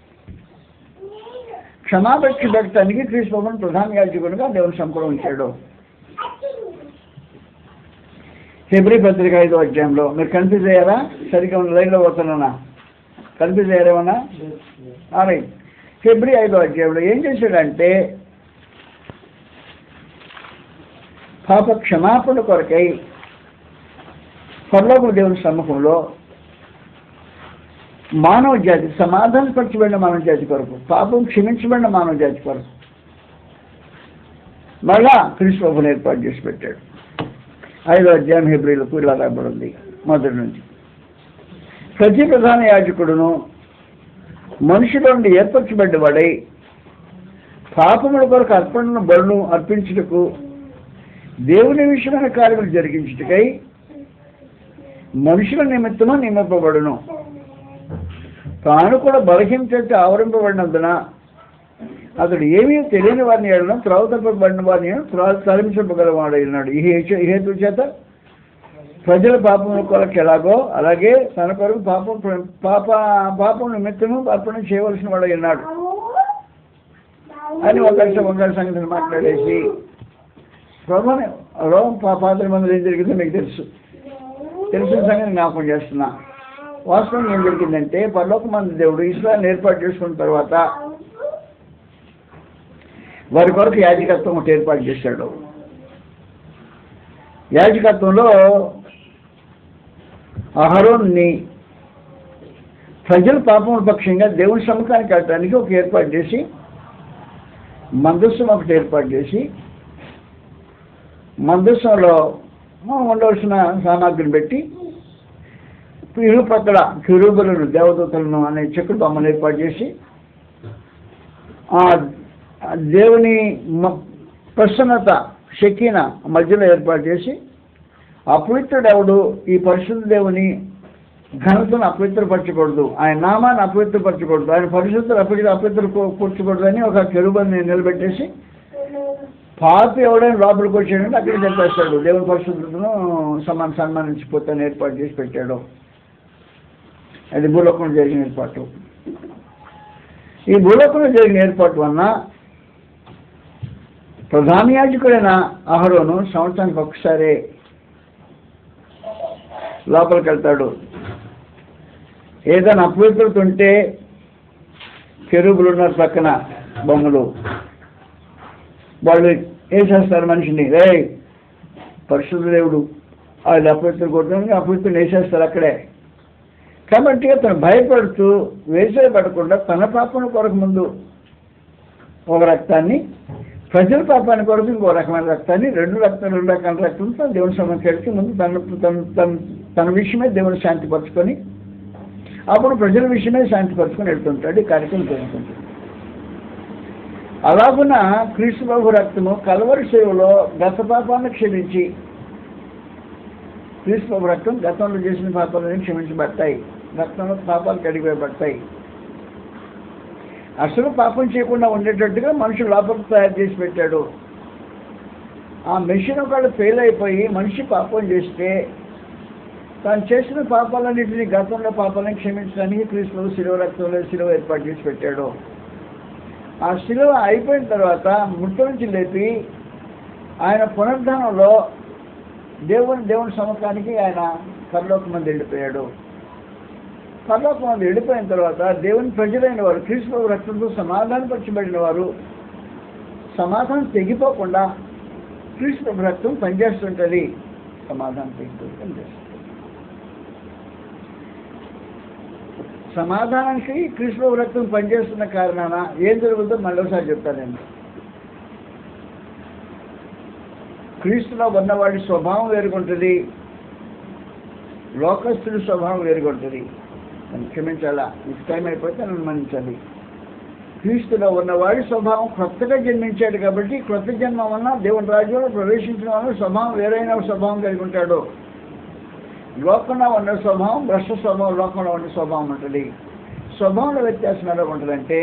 [SPEAKER 1] క్షమాపక్ష పెట్టడానికి క్రీస్తుని ప్రధాన యాజకునిగా దేవుని సంపూర్ణ ఉంచాడు ఫిబ్రి పత్రిక ఐదో అధ్యాయంలో మీరు కన్ఫ్యూజ్ అయ్యారా సరిగ్గా ఉన్న లైన్లో పోతున్నానా కన్ఫ్యూజ్ అయ్యారేమన్నా అరే ఫిబ్రి ఐదో అధ్యాయంలో ఏం చేశాడంటే పాప క్షమాపణ కొరకై పరలోక దేవుని సమ్ముఖంలో మానవ జాతి సమాధానపరచబడిన మానవ జాతి కొరకు పాపం క్షమించబడిన మానవ జాతి కొరకు మళ్ళా క్రీస్తుని ఏర్పాటు చేసి పెట్టాడు ఐదో అధ్యాయం హెబ్రిలకు ఇలా రాబడింది మొదటి నుంచి ప్రతి ప్రధాన యాజకుడును మనుషుల నుండి ఏర్పరచబడ్డవాడై పాపముల కొరకు అర్పణను బడును అర్పించుటకు దేవుని విషయమైన కార్యములు జరిగించుటకై మనుషుల నిమిత్తము నియమింపబడును తాను కూడా బలహీనత ఆవరింపబడినందున అతడు ఏమీ తెలియని వారిని ఏడను త్రావు తప్పబడిన వారిని త్రావు తరలించగలవాడు ఉన్నాడు ఈ హేతు ఈ హేతు చేత ప్రజల పాపముల కొరకు ఎలాగో అలాగే తన కొరకు పాపం పాప పాపం నిమిత్తము అర్పణ చేయవలసిన వాడు ఉన్నాడు అని ఒకరి ఒకరి సంగతిని మాట్లాడేసి ప్రభుని రోమ్ పాత్ర మందులు ఏం జరిగిందో మీకు తెలుసు తెలిసిన సంగతి జ్ఞాపకం చేస్తున్నా వాస్తవం ఏం జరిగిందంటే పరలోక మంది దేవుడు ఇస్రాయల్ ఏర్పాటు చేసుకున్న తర్వాత వారి కొరకు యాజకత్వం ఒకటి ఏర్పాటు చేశాడు యాజకత్వంలో అహరోన్ని ప్రజల పాపముల పక్షంగా దేవుని సముఖానికి వెళ్ళడానికి ఒక ఏర్పాటు చేసి మందస్సం ఒకటి ఏర్పాటు చేసి మందస్సంలో ఉండవలసిన సామాగ్రిని పెట్టి ఇరు పక్కల కిరూబులను దేవదూతలను అనే చెక్కుడు బొమ్మను ఏర్పాటు చేసి ఆ దేవుని మ- ప్రసన్నత షకీన మధ్యలో ఏర్పాటు చేసి అపవిత్రుడు ఎవడు ఈ పరిశుద్ధ దేవుని ఘనతను అపవిత్రపరచకూడదు ఆయన నామాన్ని అపవిత్రపరచకూడదు ఆయన పరిశుద్ధులు అపవిత్ర అపవిత్రపరచకూడదు అని ఒక కెరుబని నిలబెట్టేసి పాపి ఎవడైనా లోపలికి వచ్చాడంటే అక్కడ చెప్పేస్తాడు దేవుని పరిశుద్ధతను సమాన సన్మానించిపోతాను ఏర్పాటు చేసి పెట్టాడు అది భూలోకంలో జరిగిన ఏర్పాటు ఈ భూలోకంలో జరిగిన ఏర్పాటు వలన ప్రధాన యాజకుడైన అహరోను సంవత్సరానికి ఒకసారి లోపలికి వెళ్తాడు ఏదైనా అపవిత్రత ఉంటే కెరూబులు ఉన్నారు పక్కన బొమ్మలు వాళ్ళు వేసేస్తారు మనిషిని రే పరిశుద్ధ దేవుడు వాళ్ళు అపవిత్ర కొట్టడానికి అపవిత్రం వేసేస్తారు అక్కడే కాబట్టి అతను భయపడుతూ వేసే పడకుండా తన పాపన కొరకు ముందు ఒక రక్తాన్ని ప్రజల పాపాన్ని కొరకు ఇంకో రకమైన రక్తాన్ని రెండు రక్తం రెండు రకాల రక్తంతో దేవుని సమస్యకి ముందు తన తన తన తన విషయమే దేవుని శాంతిపరచుకొని అప్పుడు ప్రజల విషయమే శాంతిపరచుకొని వెళ్తుంటాడు ఈ కార్యక్రమం జరుగుతుంది అలాగున క్రీస్తు బాబు రక్తము కలవరి సేవలో గత పాపాలను క్షమించి క్రీస్తు బాబు రక్తం గతంలో చేసిన పాపాలను క్షమించబడతాయి రక్తంలో పాపాలు కడిగివేయబడతాయి అసలు పాపం చేయకుండా ఉండేటట్టుగా మనుషులు లోపలికి తయారు చేసి పెట్టాడు ఆ మెషిన్ ఒకళ్ళు ఫెయిల్ అయిపోయి మనిషి పాపం చేస్తే తాను చేసిన పాపాలన్నింటినీ గతంలో పాపాలను క్షమించడానికి క్రీస్తులు శిలువ రక్తంలో శిలువ ఏర్పాటు చేసి పెట్టాడు ఆ శిలువ అయిపోయిన తర్వాత మృతి నుంచి లేపి ఆయన పునరుద్ధానంలో దేవుని దేవుని సముఖానికి ఆయన పరలోక మంది వెళ్ళిపోయాడు పరలోక మంది వెళ్ళిపోయిన తర్వాత దేవుని ప్రజలైన వారు క్రీస్తు రక్తంతో సమాధానపరచబడిన వారు సమాధానం తెగిపోకుండా క్రీస్తు రక్తం పనిచేస్తుంటుంది సమాధానం తెగిపోయి పనిచేస్తుంది సమాధానానికి కృష్ణ రక్తం పనిచేస్తున్న కారణాన ఏం జరుగుతుందో మళ్ళీసారి చెప్తాను నేను క్రీస్తులో ఉన్నవాడి స్వభావం వేరుగుంటుంది లోకస్తుడి స్వభావం వేరుగుంటుంది నన్ను క్షమించాలా మీకు టైం అయిపోతే నన్ను మన్నించాలి క్రీస్తులో ఉన్నవాడి స్వభావం కొత్తగా జన్మించాడు కాబట్టి కొత్త జన్మ వలన దేవుని రాజ్యంలో ప్రవేశించిన వలన స్వభావం వేరైన స్వభావం కలిగి ఉంటాడు లోకంలో ఉన్న స్వభావం భ్రష్ట స్వభావం లోకంలో ఉన్న స్వభావం ఉంటుంది స్వభావంలో వ్యత్యాసం ఎలా ఉంటుందంటే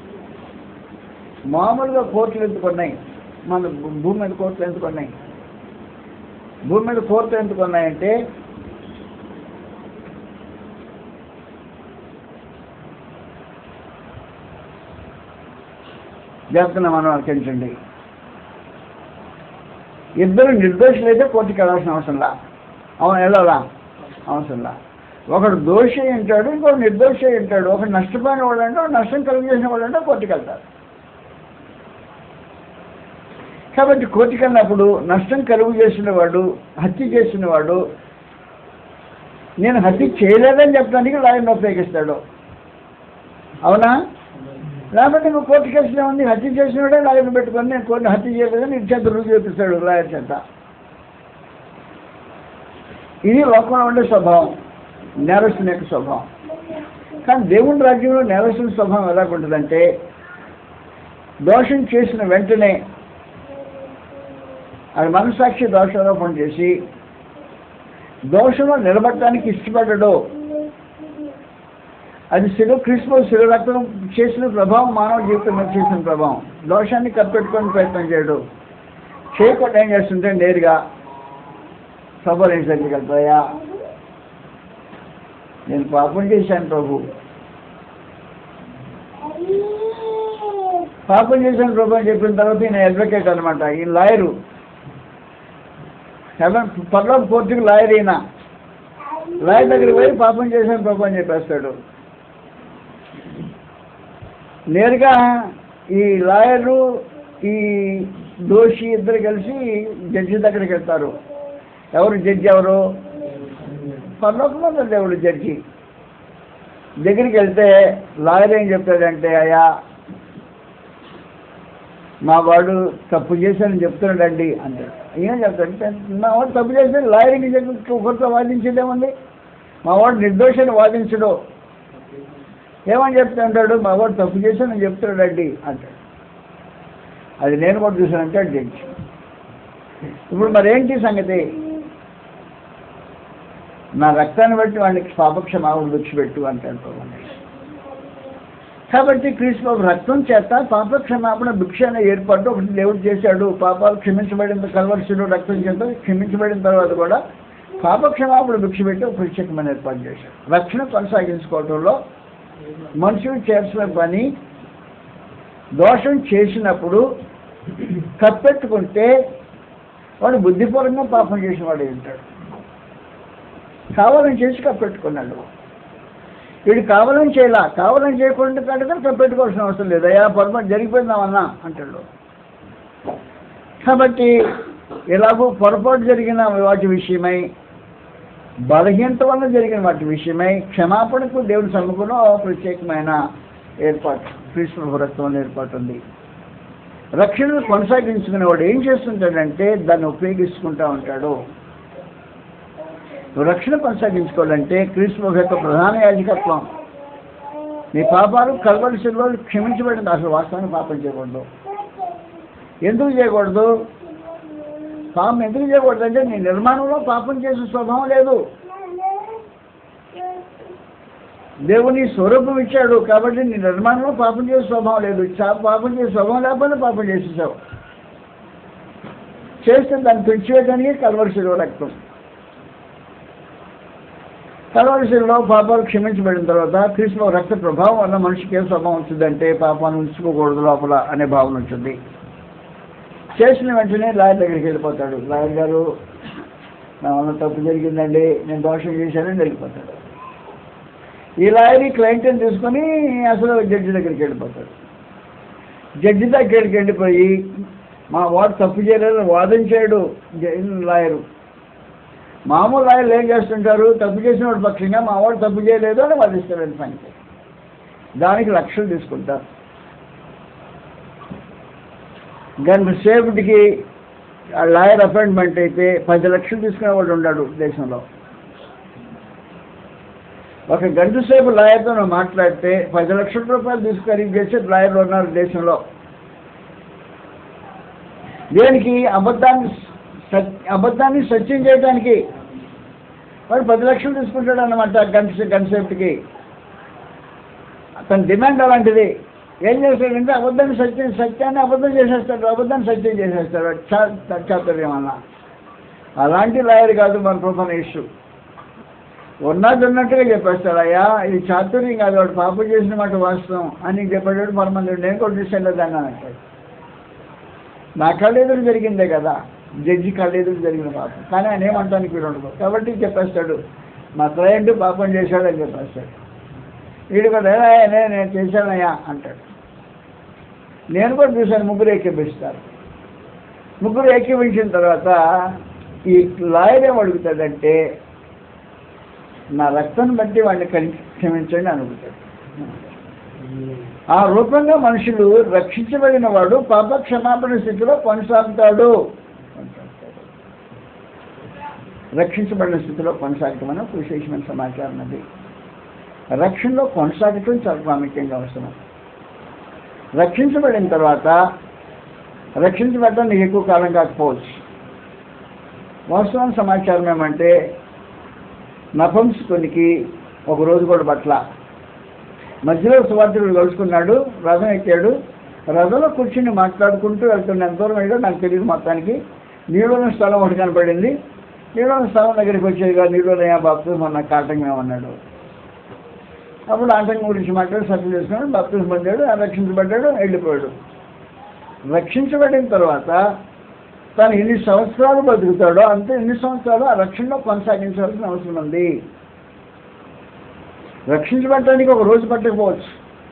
[SPEAKER 1] మామూలుగా కోర్టులు ఎందుకున్నాయి మన భూ- భూమి మీద కోర్టులు ఎందుకున్నాయి భూమి మీద కోర్టులు ఎందుకున్నాయంటే జాగ్రత్తగా మనం ఆలోచించండి ఇద్దరు నిర్దోషులైతే కోర్టుకి వెళ్ళాల్సిన అవసరంలా అవును వెళ్ళాలా అవసరంలా ఒకడు దోషి అంటాడు ఇంకొకడు నిర్దోషి అంటాడు ఒకడు నష్టపోయిన వాడు అంటే ఒకడు నష్టం కలిగజేసిన వాడు అంటే కోర్టుకి వెళ్తాడు కాబట్టి కోర్టుకి వెళ్ళినప్పుడు నష్టం కలుగు చేసిన వాడు హత్య చేసిన వాడు నేను హత్య చేయలేదని చెప్పడానికి లాయర్ని ఉపయోగిస్తాడు అవునా లేకపోతే నువ్వు కోర్టు కేసులో ఉంది హత్య చేసినవాడే లాయర్ని పెట్టుకొని నేను కోర్టు హత్య చేయలేదని ఇటు చేత రుజువు చేపిస్తాడు లాయర్ చేత ఇది లోకంలో ఉండే స్వభావం నేరస్తుని యొక్క స్వభావం కానీ దేవుని రాజ్యంలో నేరస్తుని స్వభావం ఎలా ఉంటుందంటే దోషం చేసిన వెంటనే అది మనసాక్షి దోషారోపణ చేసి దోషంలో నిలబడటానికి ఇష్టపడ్డాడు అది శిలు క్రిస్మస్ శిలు రక్తం చేసిన ప్రభావం మానవ జీవితం మీద చేసిన ప్రభావం దోషాన్ని కప్పెట్టుకొని ప్రయత్నం చేయడు చేయకుండా ఏం చేస్తుంటే నేరుగా సభలు దగ్గరికి వెళ్తాయా నేను పాపం చేశాను ప్రభు పాపం చేశాను ప్రభు అని చెప్పిన తర్వాత ఈయన అడ్వకేట్ అనమాట ఈయన లాయరు హెవెన్ పర్లో కోర్టుకి లాయర్ ఈయన లాయర్ దగ్గరికి పోయి పాపం చేశాను ప్రభు అని చెప్పేస్తాడు నేరుగా ఈ లాయరు ఈ దోషి ఇద్దరు కలిసి జడ్జి దగ్గరికి వెళ్తారు ఎవరు జడ్జి ఎవరు పర్లోకంలో దేవుడు జడ్జి దగ్గరికి వెళ్తే లాయర్ ఏం చెప్తాడంటే అయ్యా మా వాడు తప్పు చేశానని చెప్తున్నాడండి అంటాడు ఏం చెప్తాడు మా వాడు తప్పు చేస్తే లాయర్కి చెప్పి ఒకరితో వాదించేదేముంది మా వాడు నిర్దోషాన్ని వాదించడు ఏమని చెప్తుంటాడు మా వాడు తప్పు చేశానని చెప్తున్నాడండి అంటాడు అది నేను కూడా చూశానంటే జడ్జి ఇప్పుడు మరేంటి సంగతి నా రక్తాన్ని బట్టి వాడికి పాపక్షమాపణ విడిచిపెట్టు అంటాడు ప్రభువు. కాబట్టి క్రీస్తు రక్తం చేత పాపక్షమాపణ భిక్ష అనే ఏర్పాటు ఒకటి దేవుడు చేశాడు పాపాలు క్షమించబడిన కలవర్షుడు రక్తం చేత క్షమించబడిన తర్వాత కూడా పాపక్షమాపణ భిక్ష పెట్టి ఒక ప్రత్యేకమైన ఏర్పాటు చేశాడు రక్షణ కొనసాగించుకోవడంలో మనుషులు చేసిన పని దోషం చేసినప్పుడు కప్పెట్టుకుంటే వాడు బుద్ధిపూర్వకంగా పాపం చేసిన వాడు ఉంటాడు కావాలని చేసి కప్పెట్టుకున్నాడు వీడు కావాలని చేయలా కావాలని చేయకుండా కనుక కప్పెట్టుకోవాల్సిన అవసరం లేదు అయ్యా పొరపాటు జరిగిపోయిందామన్నా అంటాడు కాబట్టి ఎలాగో పొరపాటు జరిగిన వాటి విషయమై బలహీనత వల్ల జరిగిన వాటి విషయమై క్షమాపణకు దేవుని సమ్ముఖంలో ప్రత్యేకమైన ఏర్పాటు కృష్ణ రక్తం ఏర్పాటు ఉంది రక్షణను కొనసాగించుకునేవాడు ఏం చేస్తుంటాడంటే దాన్ని ఉపయోగించుకుంటా ఉంటాడు నువ్వు రక్షణ కొనసాగించుకోవాలంటే క్రీస్తు యొక్క ప్రధాన యాజకత్వం నీ పాపాలు కలవరి శిల్వలు క్షమించబడింది అసలు వాస్తవాన్ని పాపం చేయకూడదు ఎందుకు చేయకూడదు పాపం ఎందుకు చేయకూడదు అంటే నీ నిర్మాణంలో పాపం చేసే స్వభావం లేదు దేవుని స్వరూపం ఇచ్చాడు కాబట్టి నీ నిర్మాణంలో పాపం చేసే స్వభావం లేదు చా- పాపం చేసే స్వభావం లేకపోతే పాపం చేసేసావు చేస్తే దాన్ని తుడిచివేయడానికి కలవరి శిలువ రక్తం కలవరిశిలో పాపాలు క్షమించబడిన తర్వాత క్రీస్తులో రక్త ప్రభావం వల్ల మనిషికి ఏ స్వభావం వచ్చిందంటే పాపాన్ని ఉంచుకోకూడదు లోపల అనే భావన వచ్చింది చేసిన వెంటనే లాయర్ దగ్గరికి వెళ్ళిపోతాడు లాయర్ గారు నా వల్ల తప్పు జరిగిందండి నేను దోషం చేశానని వెళ్ళిపోతాడు ఈ లాయర్ ఈ క్లయింట్ని తీసుకొని అసలు జడ్జి దగ్గరికి వెళ్ళిపోతాడు జడ్జి దగ్గరికి వెళ్ళిపోయి మా వాడు తప్పు చేయలేదు వాదించాడు జ- లాయరు మామూలు లాయర్లు ఏం చేస్తుంటారు తప్పు చేసిన వాడు పక్షంగా మా వాడు తప్పు చేయలేదు అని వాదిస్తారు పనికి దానికి లక్షలు తీసుకుంటారు గంట సేపటికి ఆ లాయర్ అపాయింట్మెంట్ అయితే పది లక్షలు తీసుకునేవాడు ఉన్నాడు దేశంలో ఒక గంట సేపు లాయర్తో నువ్వు మాట్లాడితే పది లక్షల రూపాయలు తీసుకొని చేసే లాయర్లు ఉన్నారు దేశంలో దేనికి అబద్ధాన్ని సత్- అబద్ధాన్ని సత్యం చేయడానికి వాడు పది లక్షలు తీసుకుంటాడు అన్నమాట గంట సే- గంట సేపటికి అతని డిమాండ్ అలాంటిది ఏం చేస్తాడంటే అబద్ధాన్ని సత్యం సత్యాన్ని అబద్ధం చేసేస్తాడు అబద్ధాన్ని సత్యం చేసేస్తాడు చా- చాతుర్యం అన్న అలాంటి లాయర్ కాదు మన ప్రధాన ఇష్యూ ఉన్నది ఉన్నట్టుగా చెప్పేస్తాడు అయ్యా ఇది చాతుర్యం కాదు వాడు పాపం చేసిన మాట వాస్తవం అని చెప్పాడు పరమంతుడు నేను కూడా తీసుకెళ్ళి దాన్ని అని అంటాడు నా కళ్ళెదురు జరిగిందే కదా జడ్జి కళ్ళెదురు జరిగిన పాపం కానీ ఆయన ఏమంటానికి వీడు ఉండదు కాబట్టి చెప్పేస్తాడు మా క్లయింట్ పాపం చేశాడని చెప్పేస్తాడు వీడు కూడా "ఏ, నే- నేను చేశానయ్యా అంటాడు నేను కూడా చూశాను ముగ్గురు ఏకీపిస్తారు ముగ్గురు ఏకీపించిన తర్వాత ఈ లాయర్ ఏం అడుగుతాడంటే నా రక్తం బట్టి వాడిని కని క్షమించండి అని అడుగుతాడు ఆ రూపంగా మనుషులు రక్షించబడిన వాడు పాప క్షమాపణ స్థితిలో కొనసాగుతాడు రక్షించబడిన స్థితిలో కొనసాగటం అనే ఒక విశేషమైన సమాచారం అది రక్షణలో కొనసాగటం చాలా ప్రాముఖ్యంగా అవసరం రక్షించబడిన తర్వాత రక్షించబడటం నీకు ఎక్కువ కాలం కాకపోవచ్చు వాస్తవం సమాచారం ఏమంటే నపంసకునికి ఒక రోజు కూడా పట్ల మధ్యలో సువార్తకుడు కలుసుకున్నాడు రథం ఎక్కాడు రథంలో కూర్చుని మాట్లాడుకుంటూ వెళ్తున్న ఎంత దూరం అయ్యాడో నాకు తెలియదు మొత్తానికి నీళ్ళని స్థలం ఒకటి కనపడింది నీళ్ళని స్థలం దగ్గరికి వచ్చేదిగా నీళ్ళనయ్యా బాప్తిజం అన్న కాటంగా ఉన్నాడు అప్పుడు ఆటంకం గురించి మాట్లాడి సత్యం చేసుకున్నాడు బాప్తిజం పొందాడు ఆ రక్షించబడ్డాడు వెళ్ళిపోయాడు రక్షించబడిన తర్వాత తను ఎన్ని సంవత్సరాలు బతుకుతాడో అంతే ఎన్ని సంవత్సరాలు ఆ రక్షణలో కొనసాగించాల్సిన అవసరం ఉంది రక్షించబడటానికి ఒక రోజు పట్టకపోవచ్చు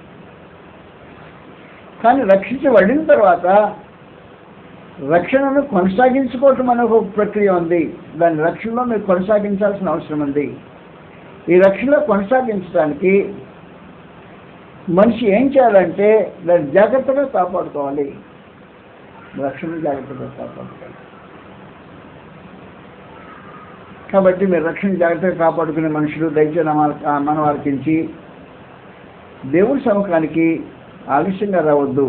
[SPEAKER 1] కానీ రక్షించబడిన తర్వాత రక్షణను కొనసాగించుకోవటం అనే ఒక ప్రక్రియ ఉంది దాని రక్షణలో మీరు కొనసాగించాల్సిన అవసరం ఉంది ఈ రక్షణలో కొనసాగించడానికి మనిషి ఏం చేయాలంటే దాన్ని జాగ్రత్తగా కాపాడుకోవాలి రక్షణ జాగ్రత్తగా కాపాడుకోవాలి కాబట్టి మీరు రక్షణ జాగ్రత్తగా కాపాడుకునే మనుషులు దయచేసి మన మన వారికించి దేవుడి సముఖానికి ఆలస్యంగా రావద్దు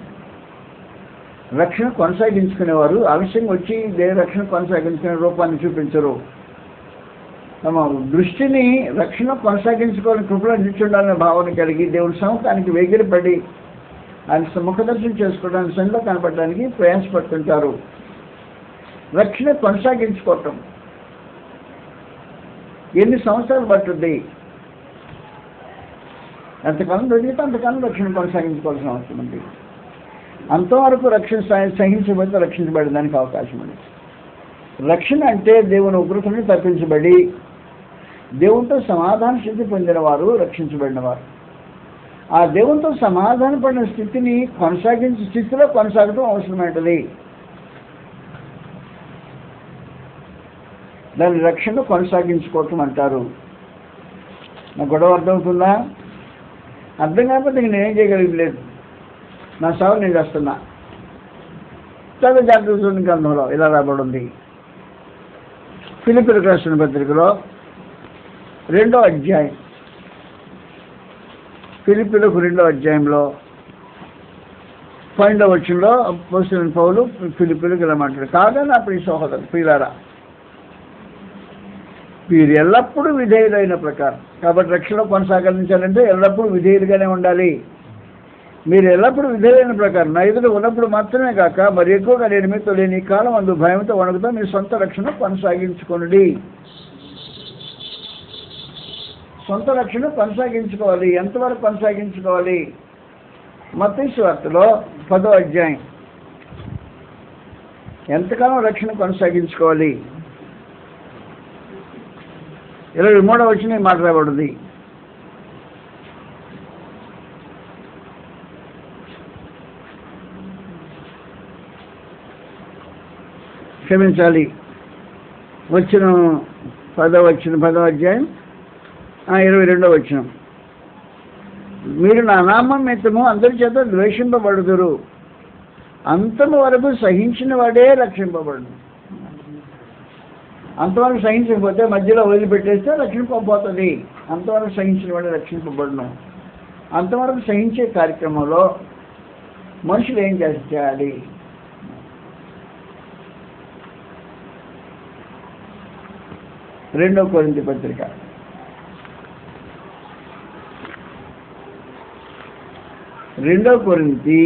[SPEAKER 1] రక్షణ కొనసాగించుకునేవారు ఆలస్యంగా వచ్చి దేవుడి రక్షణ కొనసాగించుకునే రూపాన్ని చూపించరు తమ దృష్టిని రక్షణ కొనసాగించుకోవాలని కృపలో నిల్చుండాలనే భావన కలిగి దేవుడి సముఖానికి వేగిరపడి ఆయన ముఖదర్శనం చేసుకోవడానికి సంలో కనపడడానికి ప్రయాసపడుతుంటారు రక్షణ కొనసాగించుకోవటం ఎన్ని సంవత్సరాలు పట్టుద్ది ఎంతకాలం దొరికితే అంతకాలం రక్షణ కొనసాగించుకోవాల్సిన అవసరం ఉంది అంతవరకు రక్షణ సహ- సహించబడితే రక్షించబడడానికి అవకాశం ఉంది రక్షణ అంటే దేవుని ఉగ్రతని తప్పించబడి దేవునితో సమాధాన స్థితి పొందిన వారు రక్షించబడిన వారు ఆ దేవునితో సమాధాన పడిన స్థితిని కొనసాగించే స్థితిలో కొనసాగడం అవసరమైనది దాని రక్షణ కొనసాగించుకోవటం అంటారు నా గొడవ అర్థమవుతుందా అర్థం కాకపోతే ఇంక నేనేం చేయగలిగింది లేదు నా సాగు నేను చేస్తున్నా చాలా జాగ్రత్త గ్రంథంలో ఇలా రాబడి ఉంది ఫిలిపిలకు రాసిన పత్రికలో రెండో అధ్యాయం ఫిలిపిలకు రెండో అధ్యాయంలో పన్నెండవ వచ్చంలో పోసిన పౌలు ఫిలిపిలకు ఇలా మాట్లాడు కాదా నా ప్రియ సహోదరు ప్రియులారా వీరు ఎల్లప్పుడూ విధేయులైన ప్రకారం కాబట్టి రక్షణ కొనసాగించాలంటే ఎల్లప్పుడూ విధేయులుగానే ఉండాలి మీరు ఎల్లప్పుడూ విధేయులైన ప్రకారం నా ఎదురు ఉన్నప్పుడు మాత్రమే కాక మరి ఎక్కువగా నేను మీతో లేని ఈ కాలం అందు భయంతో వణుకుతో మీ సొంత రక్షణ కొనసాగించుకోండి సొంత రక్షణ కొనసాగించుకోవాలి ఎంతవరకు కొనసాగించుకోవాలి మత్తయి వార్తలో పదో అధ్యాయం ఎంతకాలం రక్షణ కొనసాగించుకోవాలి ఇరవై మూడో వచ్చిన మాట రాబడింది క్షమించాలి వచ్చిన పదో వచ్చిన పదో అధ్యాయం ఆ, ఇరవై రెండో వచ్చిన మీరు నా నామం మిత్తము అందరి చేత ద్వేషింపబడుదురు అంతము వరకు సహించిన వాడే రక్షింపబడు అంతవరకు సహించకపోతే మధ్యలో వదిలిపెట్టేస్తే రక్షింపబోతుంది అంతవరకు సహించిన వాడే రక్షింపబడును అంతవరకు సహించే కార్యక్రమంలో మనుషులు ఏం చేసి చేయాలి రెండో కొరింది పత్రిక రెండో కొరింతి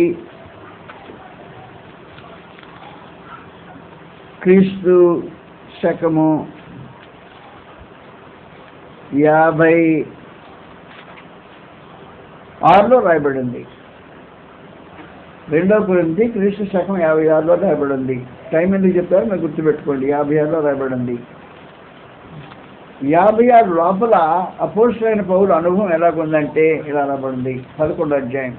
[SPEAKER 1] క్రీస్తు శకము యాభై ఆరులో రాయబడింది రెండో కొరింతి క్రీస్తు శకం యాభై ఆరులో రాయబడింది టైం ఎందుకు చెప్పారో మీరు గుర్తుపెట్టుకోండి యాభై ఆరులో రాయబడింది యాభై ఆరు లోపల అపోషులైన పౌరుల అనుభవం ఎలాగుందంటే ఇలా రాబడింది పదకొండు అధ్యాయం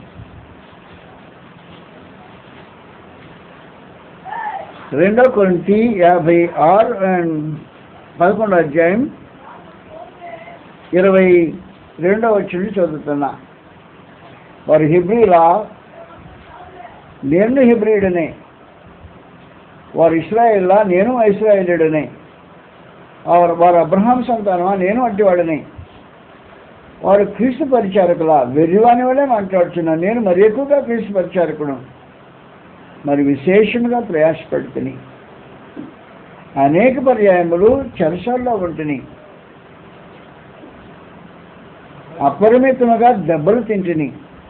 [SPEAKER 1] రెండో కొరింతి యాభై ఆరు అండ్ పదకొండో అధ్యాయం ఇరవై రెండో వచ్చింది చదువుతున్నా వారు హిబ్రీలా నేను హిబ్రీయుడనే వారు ఇస్రాయేల్లా నేను ఇస్రాయేలుడనే వారు వారు అబ్రహాం సంతానమా నేను అడ్డివాడని వారు క్రీస్తు పరిచారకులా వెర్రివాని వల్లే మాట్లాడుతున్నా నేను మరి ఎక్కువగా క్రీస్తు పరిచారకుడు మరి విశేషంగా ప్రయాసపడుతుని అనేక పర్యాయములు చెరసాల్లో ఉంటుని అపరిమితముగా దెబ్బలు తింటిని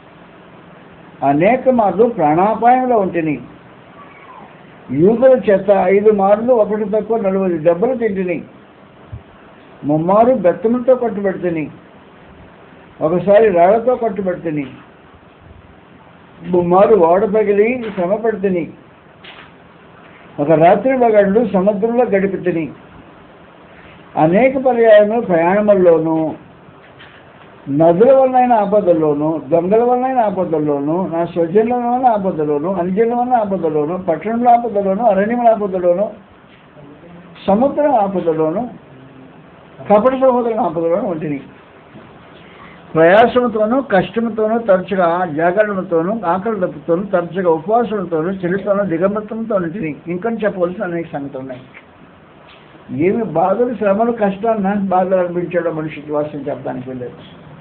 [SPEAKER 1] అనేక మార్లు ప్రాణాపాయంలో ఉంటిని యూదుల చేత ఐదు మార్లు ఒకటి తక్కువ నలుగురు దెబ్బలు తింటిని ముమ్మారు బెత్తములతో కట్టుబెడుతుని ఒకసారి రాళ్లతో కట్టుబెడుతుని ముమ్మారు ఓడ పగిలి శ్రమ పెడుతుని ఒక రాత్రి మగళ్ళు సముద్రంలో గడిపితిని అనేక పర్యాయములు ప్రయాణముల్లోనూ నదుల వలనైన ఆపదల్లోనూ దొంగల వలనైన ఆపదల్లోనూ నా స్వజనుల వలన ఆపదలోను అనుజనుల వలన ఆపదలోను పట్టణంలో ఆపదలోను అరణ్యముల ఆపదలోను సముద్రం ఆపదలోను కపట సహోదరుల ఆపదలోను ఉంటుంది ప్రయాసముతోనూ కష్టముతోనూ తరచుగా జాగరణతోనూ ఆకలి దప్పుతోనూ తరచుగా ఉపవాసంతోనూ చెడుతోనూ దిగంబత్తంతో ఉంటుంది ఇంకా చెప్పవలసిన అనేక సంగతులు ఉన్నాయి ఏమి బాధలు శ్రమలు కష్టాలు నాకు బాధలు అనిపించాడో మనిషికి వాస్తవం చెప్పడానికి వెళ్ళలేదు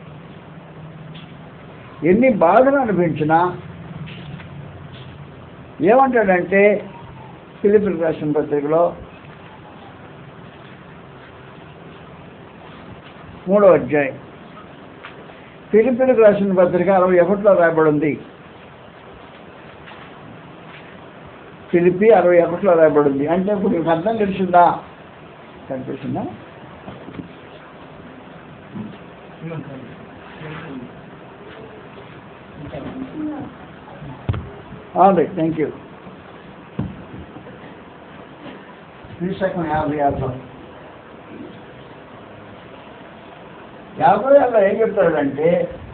[SPEAKER 1] ఎన్ని బాధలు అనిపించినా ఏమంటాడంటే ఫిలిపిన్ రాసిన పత్రికలో మూడో అధ్యాయం ఫిలిపిన్కి రాసిన పత్రిక అరవై ఒకటిలో రాయబడింది ఫిలిపి అరవై ఒకటిలో రాయబడింది అంటే ఇప్పుడు మీకు అర్థం తెలిసిందా కనిపిస్తుందా రైట్ థ్యాంక్ యూ శ్రీశకం యాభై ఆరులో యాభై ఆరులో ఏం చెప్తాడంటే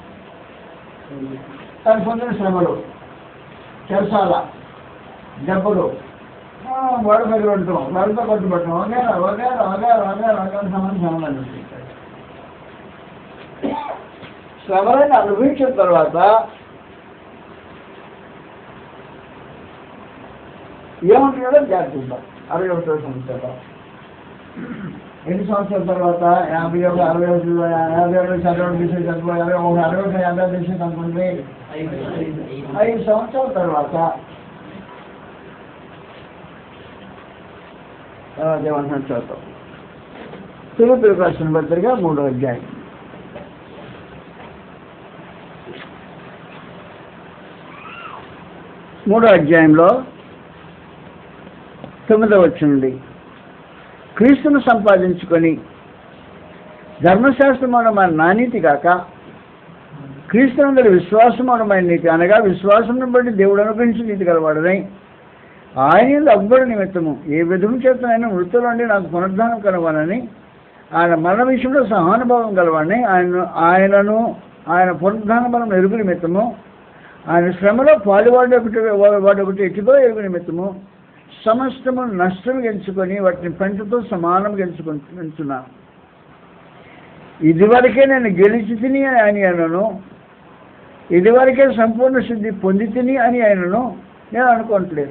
[SPEAKER 1] తను పొందిన శ్రమలు చెరసాల దెబ్బలు గోడ మీద కొట్టడం గోడతో కొట్టుబట్టడం వగేరా వగేరా వగేరా వగేరా వగేరా సంబంధించి శ్రమలు అనిపిస్తాయి శ్రమలను అనుభవించిన తర్వాత ఏమంటున్నాడో జాగ్రత్త అరవై ఒకటో సంవత్సరాలు ఎన్ని సంవత్సరాల తర్వాత యాభై ఒక అరవై ఒకటి యాభై ఒకటి చదవడం తీసే చదువు యాభై ఒక అరవై ఒకటి యాభై తీసేది అనుకోండి ఐదు సంవత్సరాల తర్వాత దేవంతుని చదువుతాం తిరుపతి రాసిన పత్రిక మూడో అధ్యాయం మూడో అధ్యాయంలో తొమ్మిదో వచ్చింది క్రీస్తును సంపాదించుకొని ధర్మశాస్త్రమైన మన నానీతి కాక క్రీస్తునందరి విశ్వాసమైన నీతి అనగా విశ్వాసం బట్టి దేవుడు అనుగ్రహించి నీతి గలవాడని ఆయన అవ్వడు నిమిత్తము ఏ విధము చేత ఆయన మృతుల నుండి నాకు పునరుద్ధానం కలవాలని ఆయన మరణ విషయంలో సహానుభావం గలవాడిని ఆయన ఆయనను ఆయన పునరుద్ధాన బలం ఎరుగు నిమిత్తము ఆయన శ్రమలో పాలువాడు ఒకటి వాడు ఒకటి ఎట్టిదో ఎరుగు నిమిత్తము సమస్తము నష్టం గెలుచుకొని వాటిని పెంటతో సమానం గెలుచుకుంటున్నాను ఇదివరకే నేను గెలిచి తిని అని ఆయనను ఇదివరకే సంపూర్ణ శుద్ధి పొంది తిని అని ఆయనను నేను అనుకోవట్లేదు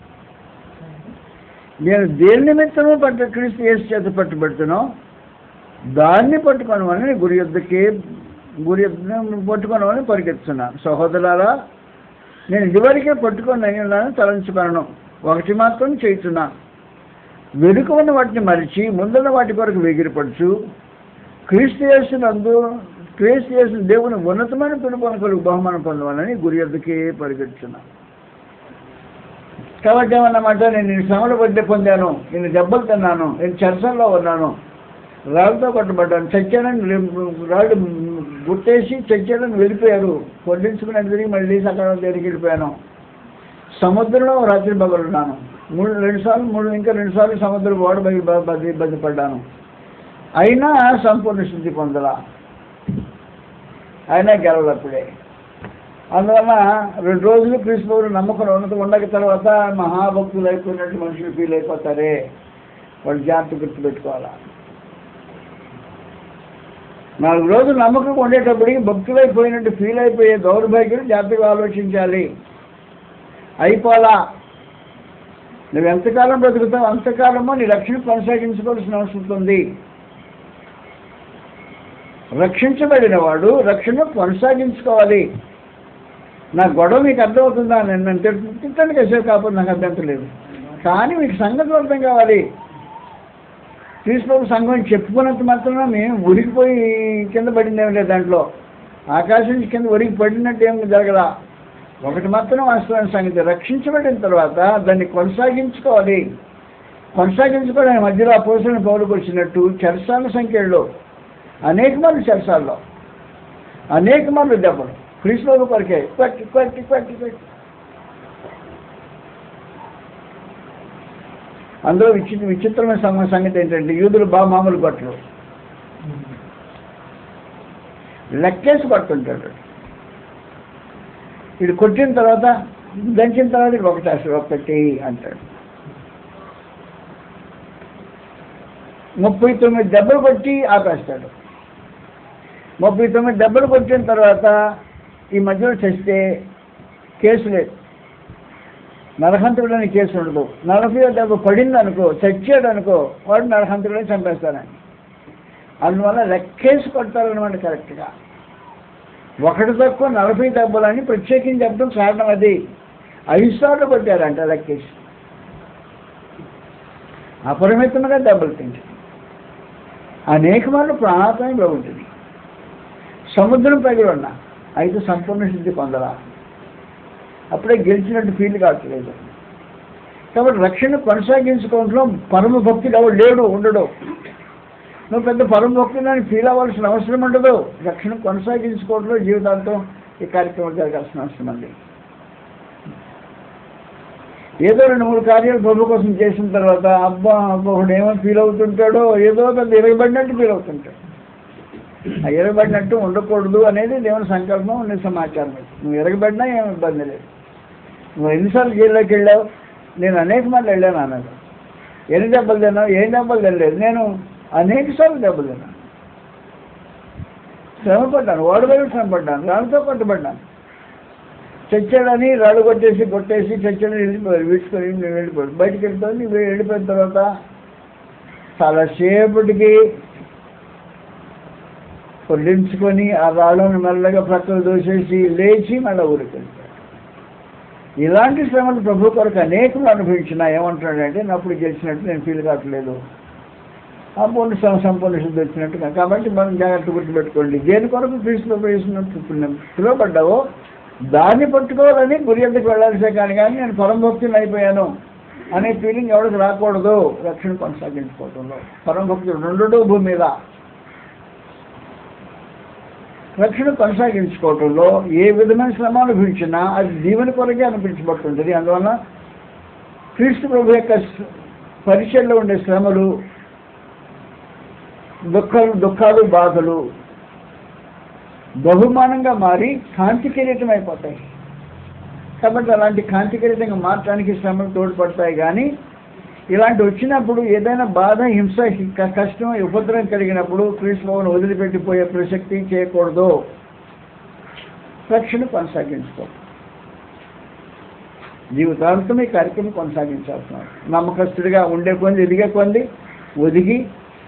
[SPEAKER 1] నేను దేని నిమిత్తము పట్ట క్రీస్తు యేసు చేత పట్టుబడుతున్నా దాన్ని పట్టుకోనమని గురి యొద్దకే గురి యొద్ద పట్టుకోనమని పరిగెత్తున్నా సహోదరారా నేను ఇదివరకే పట్టుకొని ఉన్నాను తలంచుకున్నాను ఒకటి మాత్రం చేస్తున్నా వెనుక ఉన్న వాటిని మరిచి ముందున్న వాటి కొరకు వెగిరిపడుచు క్రీస్తు యేసునందు క్రీస్తు యేసు దేవుని ఉన్నతమైన పిలుపునకులకు బహుమానం పొందవాలని గురి యొద్దకే పరిగెత్తున్నా కాబట్టి ఏమన్నమాట నేను నేను శ్రమల వడ్డీ పొందాను నేను దెబ్బలు తిన్నాను నేను చర్చల్లో ఉన్నాను రాళ్ళతో కొట్టబడ్డాను చచ్చానని రే- రాళ్ళు గుట్టేసి చచ్చానని వెళ్ళిపోయారు పొడ్డించుకుని తిరిగి మళ్ళీ సకాలం దగ్గరికి వెళ్ళిపోయాను సముద్రంలో రాత్రి పగలున్నాను మూడు రెండు సార్లు మూడు ఇంకా రెండు సార్లు సముద్రం ఓడ బగి బది ఇబ్బంది పడ్డాను అయినా సంపూర్ణ శుద్ధి పొందలా అయినా గెలవలప్పుడే అందువల్ల రెండు రోజులు క్రీస్తువులు నమ్మకం ఉన్నత ఉండక తర్వాత మహాభక్తులు అయిపోయినట్టు మనుషులు ఫీల్ అయిపోతారే వాళ్ళు జాగ్రత్త గుర్తుపెట్టుకోవాలా నాలుగు రోజులు నమ్మకం ఉండేటప్పటికి భక్తులు అయిపోయినట్టు ఫీల్ అయిపోయే దౌర్భాగ్యులు జాగ్రత్తగా ఆలోచించాలి అయిపోలా నువ్వు ఎంతకాలం బ్రతుకుతావు అంతకాలమో నీ రక్షణ కొనసాగించుకోవాల్సిన అవసరం ఉంది రక్షించబడిన వాడు రక్షణ కొనసాగించుకోవాలి నా గొడవ మీకు అర్థమవుతుందా నేను నేను తిట్ట- తిట్టండి కాసేపు కాకపోతే నాకు అభ్యంతరం లేదు కానీ మీకు సంగతి అర్థం కావాలి తీసుకొని సంఘం చెప్పుకున్నంత మాత్రమే మేము ఉరికిపోయి కింద పడిందేం లేదు దాంట్లో ఆకాశం నుంచి కింద ఉరికి పడినట్టు ఏం జరగల ఒకటి మాత్రం వాస్తవమైన సంగతి రక్షించబడిన తర్వాత దాన్ని కొనసాగించుకోవాలి కొనసాగించుకోవడానికి మధ్యలో ఆ పోసిన పౌరులకు వచ్చినట్టు చెరసాల సంఖ్యలో అనేక మంది చెరసాల్లో అనేక మంది దెబ్బలు క్రీస్తుల కొరకే కొట్టి కొట్టి కొట్టి కొట్టి అందులో విచిత్ర విచిత్రమైన సం- సంగతి ఏంటంటే యూదులు బాగా మామూలు కొట్టరు లెక్కేసి కొడుతుంటాడు ఇది కొట్టిన తర్వాత దంచిన తర్వాత ఇది ఒకటి అసలు ఒకటి అంటాడు ముప్పై తొమ్మిది దెబ్బలు కొట్టి ఆపేస్తాడు ముప్పై తొమ్మిది దెబ్బలు కొట్టిన తర్వాత ఈ మధ్యలో చస్తే కేసు లేదు నరహంతుడని కేసు ఉండదు నలభై దెబ్బ పడింది అనుకో చచ్చాడు అనుకో వాడు నరహంతుడని చంపేస్తానని అందువల్ల లెక్కేసి కొడతారనమాట కరెక్ట్గా ఒకటి తక్కువ నలభై దెబ్బలని ప్రత్యేకించి చెప్పడం కారణం అది ఐదు సార్లు కొట్టారంట లెక్కేసి అపరిమితంగా దెబ్బలు తింటారు అనేక మార్లు ప్రాణాపాయం బాగుంటుంది సముద్రం పగిలి ఉన్నా అయితే సంపూర్ణ శుద్ధి పొందరా అప్పుడే గెలిచినట్టు ఫీల్ కావట్లేదు కాబట్టి రక్షణ కొనసాగించుకోవడంలో పరమ భక్తుడు ఎవడు లేడు ఉండడు నువ్వు పెద్ద పరమ భక్తులని ఫీల్ అవ్వాల్సిన అవసరం ఉండదు రక్షణ కొనసాగించుకోవడంలో జీవితాంతో ఈ కార్యక్రమం జరగాల్సిన అవసరం ఉంది ఏదో రెండు మూడు కార్యాలు ప్రభు కోసం చేసిన తర్వాత అబ్బా అబ్బా ఒకడు ఏమో ఫీల్ అవుతుంటాడో ఏదో పెద్ద ఇరగబడినట్టు ఫీల్ అవుతుంటాడు ఆ ఎరగబడినట్టు ఉండకూడదు అనేది దేవుని సంకల్పం నీ సమాచారం నువ్వు ఎరగబడినా ఏమి ఇబ్బంది లేదు నువ్వు ఎన్నిసార్లు జైల్లోకి వెళ్ళావు నేను అనేక మంది వెళ్ళాను అన్నాడు ఎన్ని దెబ్బలు తిన్నావు ఏం దెబ్బలు తినలేదు నేను అనేక సార్లు దెబ్బలు తిన్నాను శ్రమ పడ్డాను ఓడబడి శ్రమ పడ్డాను రాళ్ళతో కొట్టబడ్డాను చచ్చాడని రాళ్ళు కొట్టేసి కొట్టేసి చచ్చాడని వెళ్ళిపోయారు వీడ్చుకొని నేను వెళ్ళిపోయాడు బయటికి వెళ్తాను నువ్వు వెళ్ళిపోయిన తర్వాత చాలాసేపటికి పొల్లించుకొని ఆ రాళ్ళను మెల్లగా ప్రక్కలు దోసేసి లేచి మళ్ళీ ఊరికి వెళ్ళిపోయాడు ఇలాంటి శ్రమలు ప్రభు కొరకు అనేకలు అనుభవించిన ఏమంటాడంటే నప్పుడు గెలిచినట్టు నేను ఫీల్ కావట్లేదు సంపూర్ణ సం- సంపూర్ణ శుద్ధి వచ్చినట్టు కాదు. కాబట్టి మనం జాగ్రత్త గుర్తుపెట్టుకోండి దేని కొరకు క్రీస్తులో వేసినట్టు పిలువబడ్డావో దాన్ని పట్టుకోవాలని గురి ఎందుకు వెళ్ళాల్సే కానీ కానీ నేను పరమభక్తుని అయిపోయాను అనే ఫీలింగ్ ఎవరికి రాకూడదు రక్షణ కొనసాగించుకోవడంలో పరమభక్తుడు రెండో భూమి మీద రక్షణ కొనసాగించుకోవటంలో ఏ విధమైన శ్రమ అనుభవించినా అది దీవెన కొరకే అనిపించబడుతుంటుంది అందువలన క్రీస్తు ప్రభు యొక్క స- పరిచయంలో ఉండే శ్రమలు దుఃఖాలు దుఃఖాలు బాధలు బహుమానంగా మారి కాంతి కిరీటం అయిపోతాయి కాబట్టి అలాంటి కాంతి కిరీటంగా మార్చడానికి శ్రమలు తోడ్పడతాయి కానీ ఇలాంటి వచ్చినప్పుడు ఏదైనా బాధ హింస క- కష్టం ఉపద్రవం కలిగినప్పుడు క్రీస్తుని వదిలిపెట్టిపోయే ప్రసక్తి చేయకూడదు రక్షణ కొనసాగించుకో జీవితాంతం ఈ కార్యక్రమం కొనసాగించాల్సిన నమ్మకస్తుడిగా ఉండే కొంది ఎదిగే కొంది ఒదిగి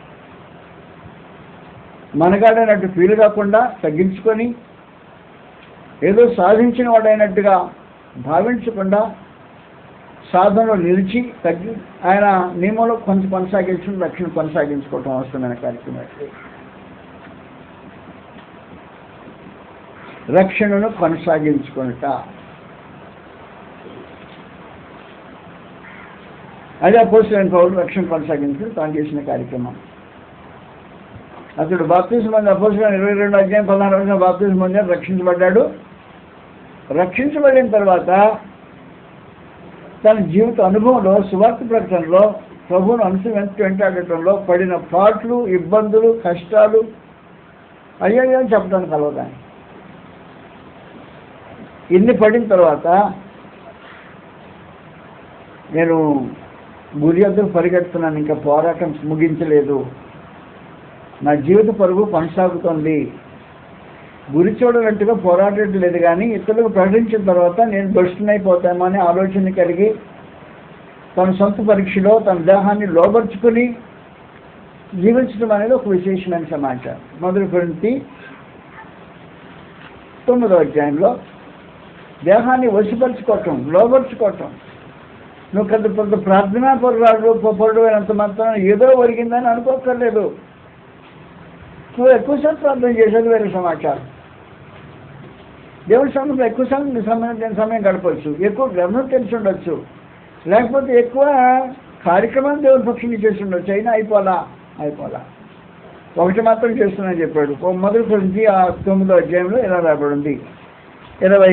[SPEAKER 1] మనగాడైనట్టు ఫీల్ కాకుండా తగ్గించుకొని ఏదో సాధించిన వాడైనట్టుగా భావించకుండా సాధనలో నిలిచి తగ్గి ఆయన నియమంలో కొంచెం కొనసాగించుకుని రక్షణ కొనసాగించుకోవటం అవసరమైన కార్యక్రమం రక్షణను కొనసాగించుకునుట అదే అపోజిషన్ పౌరులు రక్షణ కొనసాగించుకుని తాను చేసిన కార్యక్రమం అతడు బాప్తిజం మంది అపోజిషన్ ఇరవై రెండు అధ్యాయం పదహారు రోజున బాప్తిజం మంది రక్షించబడ్డాడు రక్షించబడిన తర్వాత తన జీవిత అనుభవంలో సువార్త ప్రకటనలో ప్రభువును అంశం వెంట వెంటాడటంలో పడిన పాట్లు ఇబ్బందులు కష్టాలు అయ్యో అని చెప్పడానికి కలవదాన్ని ఇన్ని పడిన తర్వాత నేను గురి వద్దకు పరిగెడుతున్నాను ఇంకా పోరాటం ముగించలేదు నా జీవిత పరుగు కొనసాగుతోంది గురి చూడనట్టుగా పోరాడటం లేదు కానీ ఇతరులకు ప్రకటించిన తర్వాత నేను భ్రష్టునైపోతామో అనే ఆలోచన కలిగి తన సొంత పరీక్షలో తన దేహాన్ని లోపరుచుకుని జీవించడం అనేది ఒక విశేషమైన సమాచారం మొదటి గురించి తొమ్మిదో అధ్యాయంలో దేహాన్ని వశపరుచుకోవటం లోపరుచుకోవటం నువ్వు పెద్ద పెద్ద ప్రార్థనా పొరగాడు పొరడు అయినంత మాత్రం ఏదో ఒరిగిందని అనుకోక్కర్లేదు నువ్వు ఎక్కువసేపు ప్రార్థన చేసేది వేరే సమాచారం దేవుడి సమయంలో ఎక్కువ సమయం సమయం సమయం గడపచ్చు ఎక్కువ గ్రంథం తెలిసి ఉండొచ్చు లేకపోతే ఎక్కువ కార్యక్రమం దేవుడి పక్షంగా చేసి ఉండొచ్చు అయినా అయిపోలా అయిపోలా ఒకటి మాత్రం చేస్తున్నానని చెప్పాడు ఓ మొదటి గురించి ఆ తొమ్మిదో అధ్యాయంలో ఇలా రాబడింది ఇరవై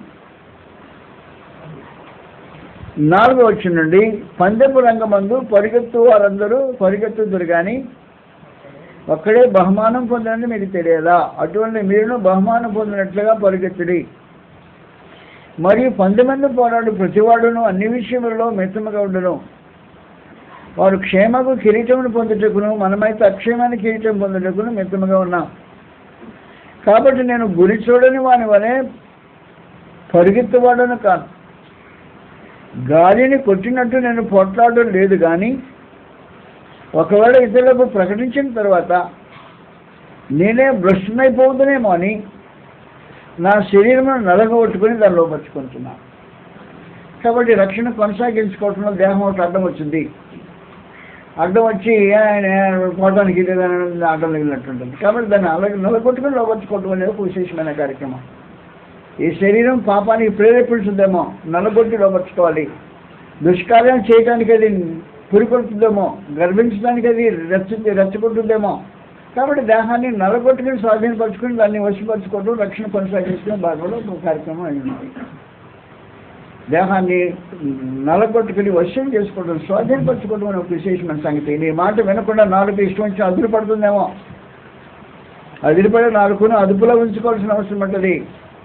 [SPEAKER 1] నాలుగో వచ్చి నుండి పందెపు రంగమందు పరిగెత్తు వారందరూ పరిగెత్తుదురు కానీ ఒక్కడే బహుమానం పొందని మీకు తెలియదా అటువంటి మీరును బహుమానం పొందినట్లుగా పరిగెత్తుడి మరియు పంతమంది పోరాడు ప్రతివాడును అన్ని విషయములలో మితముగా ఉండును వారు క్షేమకు కిరీటమును పొందుటకును మనమైతే అక్షేమాన్ని కిరీటం పొందుటకును మితముగా ఉన్నాం కాబట్టి నేను గురి చూడని వాని వలె పరిగెత్తువాడను కాను గాలిని కొట్టినట్టు నేను పోట్లాడడం లేదు కానీ ఒకవేళ ఇతరులకు ప్రకటించిన తర్వాత నేనే భ్రష్టునైపోతుందేమో అని నా శరీరమును నలగొట్టుకుని దాన్ని లోపరుచుకుంటున్నా కాబట్టి రక్షణ కొనసాగించుకోవటంలో దేహం ఒకటి అడ్డం వచ్చింది అడ్డం వచ్చి ఆయన పోవడానికి లేదని అడ్డం తగిలినట్టుంటుంది కాబట్టి దాన్ని అలాగే నలగొట్టుకుని లోపరుచుకోవటం అనేది ఒక విశేషమైన కార్యక్రమం ఈ శరీరం పాపానికి ప్రేరేపిస్తుందేమో నలగొట్టి లోపరుచుకోవాలి దుష్కార్యం చేయడానికి అది పురికొడుతుందేమో గర్భించడానికి అది రెచ్చ రెచ్చగొట్టుందేమో కాబట్టి దేహాన్ని నలగొట్టుకుని స్వాధీనపరచుకుని దాన్ని వశపరచుకోవడం రక్షణ కొనసాగించుకునే భాగంలో ఒక కార్యక్రమం అయింది దేహాన్ని నలగొట్టుకుని వశ్యం చేసుకోవడం స్వాధీనపరచుకోవడం అనే ఒక విశేషమైన సంగతి నీ మాట వినకుండా నాలుగు ఇష్టం వచ్చి అదురు పడుతుందేమో అదిరిపడే నాలుగును అదుపులో ఉంచుకోవాల్సిన అవసరం ఉంటుంది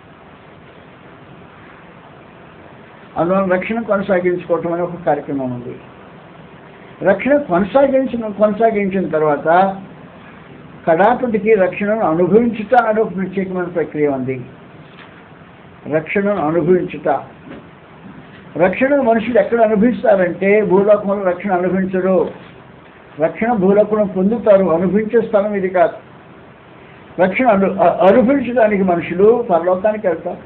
[SPEAKER 1] అందువల్ల రక్షణ కొనసాగించుకోవటం అనే ఒక కార్యక్రమం ఉంది రక్షణ కొనసాగించిన కొనసాగించిన తర్వాత కడాపటికి రక్షణను అనుభవించుట అనే ఒక ప్రత్యేకమైన ప్రక్రియ ఉంది రక్షణను అనుభవించుట రక్షణను మనుషులు ఎక్కడ అనుభవిస్తారంటే భూలోకంలో రక్షణ అనుభవించరు రక్షణ భూలోకంలో పొందుతారు అనుభవించే స్థలం ఇది కాదు రక్షణ అను అ- అనుభవించడానికి మనుషులు పరలోకానికి వెళ్తారు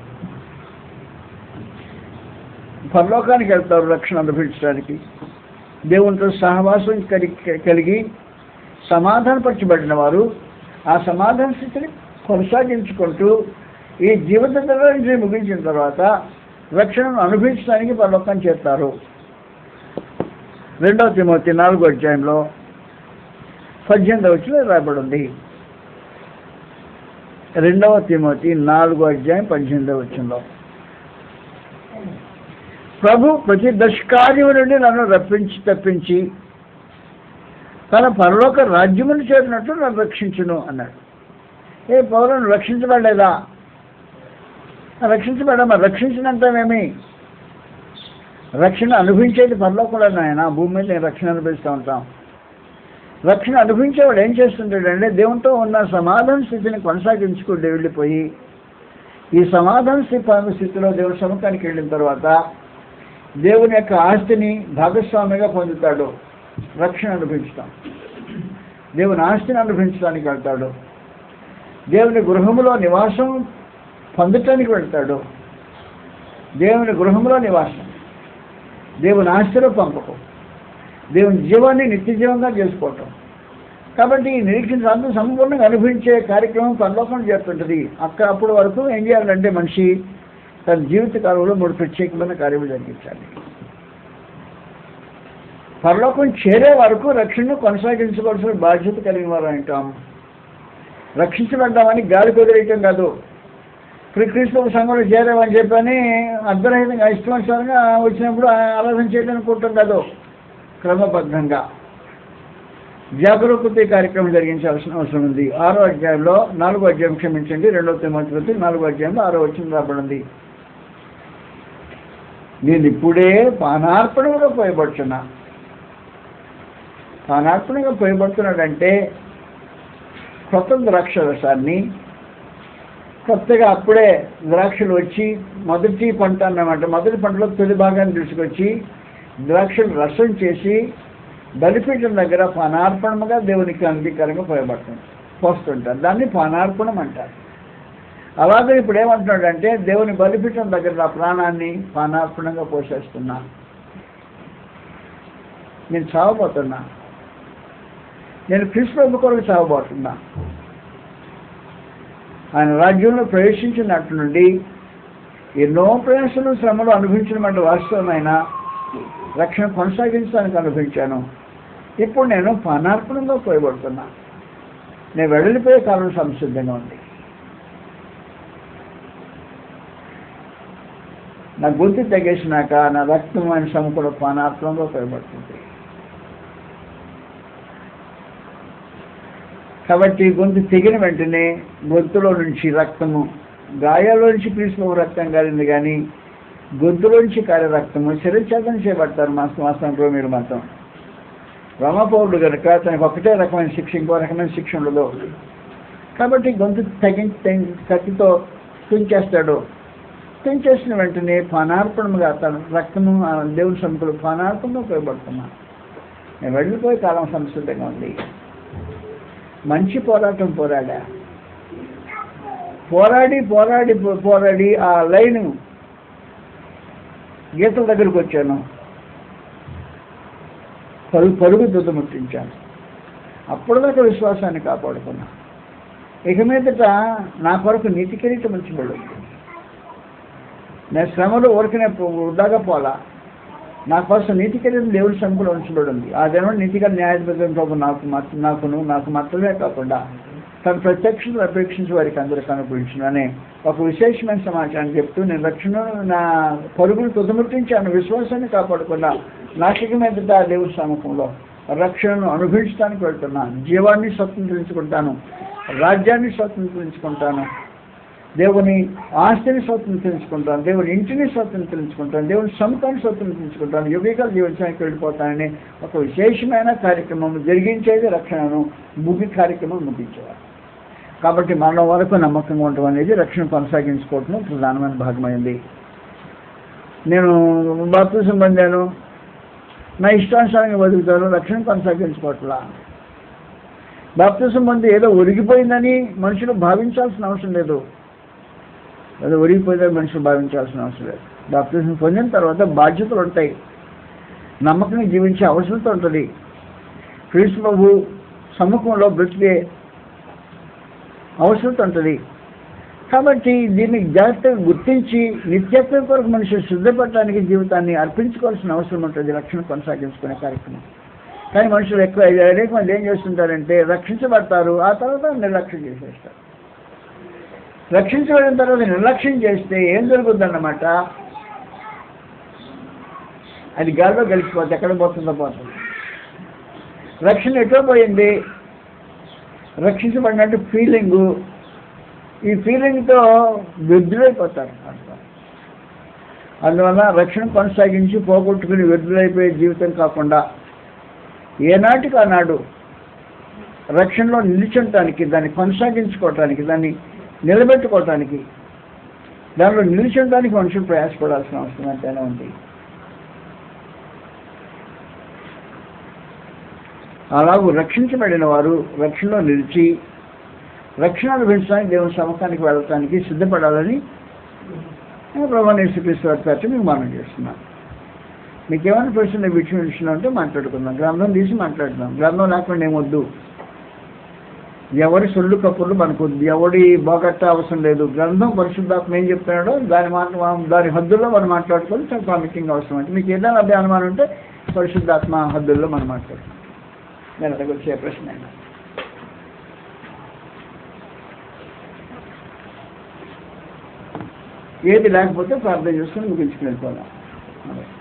[SPEAKER 1] పరలోకానికి వెళ్తారు రక్షణ అనుభవించడానికి దేవునితో సహవాసం కలిగి కలిగి సమాధానపరచబడిన వారు ఆ సమాధాన స్థితిని కొనసాగించుకుంటూ ఈ జీవిత నుంచి ముగించిన తర్వాత రక్షణను అనుభవించడానికి పరలోకం చేస్తారు రెండవ తిమోతి నాలుగో అధ్యాయంలో పద్దెనిమిదవ వచ్చిన రాయబడి ఉంది రెండవ తిమోతి నాలుగో అధ్యాయం పద్దెనిమిదవ వచ్చంలో ప్రభు ప్రతి దుష్కార్యము నుండి నన్ను రప్పించి తప్పించి తన పరలోక రాజ్యమును చేరినట్లు నన్ను రక్షించును అన్నాడు ఏ పౌరులను రక్షించబడలేదా రక్షించబడ మరి రక్షించినంతమేమి రక్షణ అనుభవించేది పరలోకంలో ఆయన భూమి మీద నేను రక్షణ అనుభవిస్తూ ఉంటాం రక్షణ అనుభవించేవాడు ఏం చేస్తుంటాడంటే దేవునితో ఉన్న సమాధాన స్థితిని కొనసాగించుకుంటూ వెళ్ళిపోయి ఈ సమాధాన స్థితి స్థితిలో దేవుని సముఖానికి వెళ్ళిన తర్వాత దేవుని యొక్క ఆస్తిని భాగస్వామిగా పొందుతాడు రక్షణ అనుభవించుతాం దేవుని ఆస్తిని అనుభవించడానికి వెళ్తాడు దేవుని గృహములో నివాసం పొందటానికి వెళ్తాడు దేవుని గృహంలో నివాసం దేవుని ఆస్తిలో పంపకం దేవుని జీవాన్ని నిత్య జీవంగా చేసుకోవటం కాబట్టి ఈ నిరీక్షణ అంతా సంపూర్ణంగా అనుభవించే కార్యక్రమం పరలోకం చేస్తుంటుంది అక్కడ అప్పుడు వరకు ఏం చేయాలంటే మనిషి తన జీవిత కాలంలో మూడు ప్రత్యేకమైన కార్యములు జరిగించాలి పరలోకం చేరే వరకు రక్షణను కొనసాగించవలసిన బాధ్యత కలిగిన వారు అంటాం రక్షించబడ్డామని గాలి కుదిరేయటం కాదు క్రీస్తు సంఘంలో చేరామని చెప్పని అర్ధరహితంగా ఇష్టానుసారంగా వచ్చినప్పుడు ఆరాధన చేయడం అనుకుంటాం కాదు క్రమబద్ధంగా జాగరూకత కార్యక్రమం జరిగించాల్సిన అవసరం ఉంది ఆరో అధ్యాయంలో నాలుగో అధ్యాయం క్షమించండి రెండవ తిమ్మతి నాలుగో అధ్యాయంలో ఆరో వచ్చిన రాబడింది నేను ఇప్పుడే పానార్పణగా పోయబడుతున్నా పానార్పణగా పోయబడుతున్నాడంటే కొత్త ద్రాక్ష రసాన్ని కొత్తగా అప్పుడే ద్రాక్షలు వచ్చి మొదటి పంట అన్నమాట మొదటి పంటలో తొలి భాగాన్ని తీసుకొచ్చి ద్రాక్షలు రసం చేసి బలిపీఠం దగ్గర పానార్పణముగా దేవునికి అంగీకారంగా పోయబడుతుంది పోస్తుంటారు దాన్ని పానార్పణం అంటారు అలాగే ఇప్పుడు ఏమంటున్నాడంటే దేవుని బలిపీఠం దగ్గర నా ప్రాణాన్ని పానార్పణంగా పోషేస్తున్నా నేను చావబోతున్నా నేను క్రిస్పు కొరకు చావబోతున్నా ఆయన రాజ్యంలో ప్రవేశించినట్టు నుండి ఎన్నో ప్రయాసలు శ్రమలు అనుభవించిన వాస్తవమైన రక్షణ కొనసాగించడానికి అనుభవించాను ఇప్పుడు నేను పానార్పణంగా పోయబడుతున్నా నేను వెళ్ళిపోయే కాలం సంసిద్ధంగా ఉంది నా గొంతు తగ్గేసినాక నా రక్తమైన సముకుడు పానార్పణంగా పోయబడుతుంది కాబట్టి గొంతు తెగిన వెంటనే గొంతులో నుంచి రక్తము గాయాల్లో నుంచి పీసులో రక్తం కాలింది కానీ గొంతులో నుంచి కారే రక్తము శరీరచేతన చేయబడతారు మాసం మాసంలో మీరు మాత్రం రమపౌరుడు కనుక తనకు ఒకటే రకమైన శిక్ష ఇంకో రకమైన శిక్ష ఉండదు కాబట్టి గొంతు తగి తెగి- కత్తితో తుంచేస్తాడు తుంచేసిన వెంటనే పానార్పణముగా తన రక్తము ఆ దేవుని సముఖులు పానార్పణగా ఉపయోగపడుతున్నా నేను వెళ్ళిపోయే కాలం సంసిద్ధంగా ఉంది మంచి పోరాటం పోరాడా పోరాడి పోరాడి పో- పోరాడి ఆ లైన్ గీతల దగ్గరికి వచ్చాను పరుగు పరుగు దుద్దముట్టించాను అప్పుడు దాకా విశ్వాసాన్ని కాపాడుకున్నా ఇక మీదట నా కొరకు నీతి కిరీటం ఉంచబడు నేను శ్రమలు ఊరికనే పో- వృధాగా పోలా నా కోసం నీతి కిరీటం దేవుడి సంకులో ఉంచబడి ఉంది ఆ దినం నీతిగా న్యాయాధిపతి ప్రభు నాకు మాత్- నాకును నాకు మాత్రమే కాకుండా తన ప్రత్యక్షతను అపేక్షించి వారికి అందరికి అనుభవించిన అనే ఒక విశేషమైన సమాచారం చెప్తూ నేను రక్షణ నా పరుగులు తుదముట్టించాను విశ్వాసాన్ని కాపాడకుండా నాశక మీదట ఆ దేవుడి సముఖంలో రక్షణను అనుభవించడానికి వెళ్తున్నాను జీవాన్ని స్వతంత్రించుకుంటాను రాజ్యాన్ని స్వతంత్రించుకుంటాను దేవుని ఆస్తిని స్వతంత్రించుకుంటాను దేవుని ఇంటిని స్వతంత్రించుకుంటాను దేవుని సముఖాన్ని స్వతంత్రించుకుంటాను యుగికలు జీవించడానికి వెళ్ళిపోతానని ఒక విశేషమైన కార్యక్రమం జరిగించేది రక్షణను ముగి కార్యక్రమం ముగించేవారు కాబట్టి మరణం వరకు నమ్మకంగా ఉండటం అనేది రక్షణ కొనసాగించుకోవటం ప్రధానమైన భాగమైంది నేను బాప్తిజం పొందాను నా ఇష్టానుసారంగా బతుకుతాను రక్షణ కొనసాగించుకోవట్లా బాప్తిజం పొంది ఏదో ఒరిగిపోయిందని మనుషులు భావించాల్సిన అవసరం లేదు ఏదో ఒరిగిపోయిందని మనుషులు భావించాల్సిన అవసరం లేదు బాప్తిజం పొందిన తర్వాత బాధ్యతలు ఉంటాయి నమ్మకంగా జీవించే అవసరత ఉంటుంది క్రీస్తు ప్రభు సమ్ముఖంలో బ్రతికే అవసరం ఉంటుంది కాబట్టి దీన్ని జాగ్రత్తగా గుర్తించి నిత్యత్వం కొరకు మనిషి సిద్ధపడటానికి జీవితాన్ని అర్పించుకోవాల్సిన అవసరం ఉంటుంది రక్షణ కొనసాగించుకునే కార్యక్రమం కానీ మనుషులు ఎక్కువ అనేక మంది ఏం చేస్తుంటారంటే రక్షించబడతారు ఆ తర్వాత నిర్లక్ష్యం చేసేస్తారు రక్షించబడిన తర్వాత నిర్లక్ష్యం చేస్తే ఏం జరుగుతుందన్నమాట అది గాల్లో కలిసిపోతే ఎక్కడ పోతుందో పోతుంది రక్షణ ఎటో పోయింది రక్షించబడినట్టు ఫీలింగు ఈ ఫీలింగ్తో వ్యర్థులైపోతారు అందువల్ల రక్షణ కొనసాగించి పోగొట్టుకుని వ్యర్థులైపోయే జీవితం కాకుండా ఏనాటికి ఆనాడు రక్షణలో నిలిచడానికి దాన్ని కొనసాగించుకోవటానికి దాన్ని నిలబెట్టుకోవటానికి దానిలో నిలిచడానికి మనుషులు ప్రయాసపడాల్సిన అవసరం ఎంతైనా ఉంది అలాగూ రక్షించబడిన వారు రక్షణలో నిలిచి రక్షణ అనుభవించడానికి దేవుని సమకానికి వెళ్ళటానికి సిద్ధపడాలని నేను ప్రభావ యేసుక్రీస్తు వారి పేరు మీకు మనం చేస్తున్నాను మీకు ఏమైనా ప్రశ్న విషయం విషయంలో ఉంటే మాట్లాడుకుందాం గ్రంథం తీసి మాట్లాడుదాం గ్రంథం లేకుండా ఏమొద్దు ఎవరి సొల్లు కప్పులు మనకు వద్దు ఎవడి బోగట్ట అవసరం లేదు గ్రంథం పరిశుద్ధాత్మ ఏం చెప్తున్నాడో దాని మాట దాని హద్దుల్లో మనం మాట్లాడుకొని చాలా ప్రాముఖ్యంగా అవసరం అంటే మీకు ఏదైనా అదే అనుమానం ఉంటే పరిశుద్ధాత్మ హద్దుల్లో మనం మాట్లాడుతాం నేను అడగొచ్చే ప్రశ్న అయినా ఏది లేకపోతే ప్రార్థన చేసుకుని ముగించుకుని వెళ్ళిపోదాం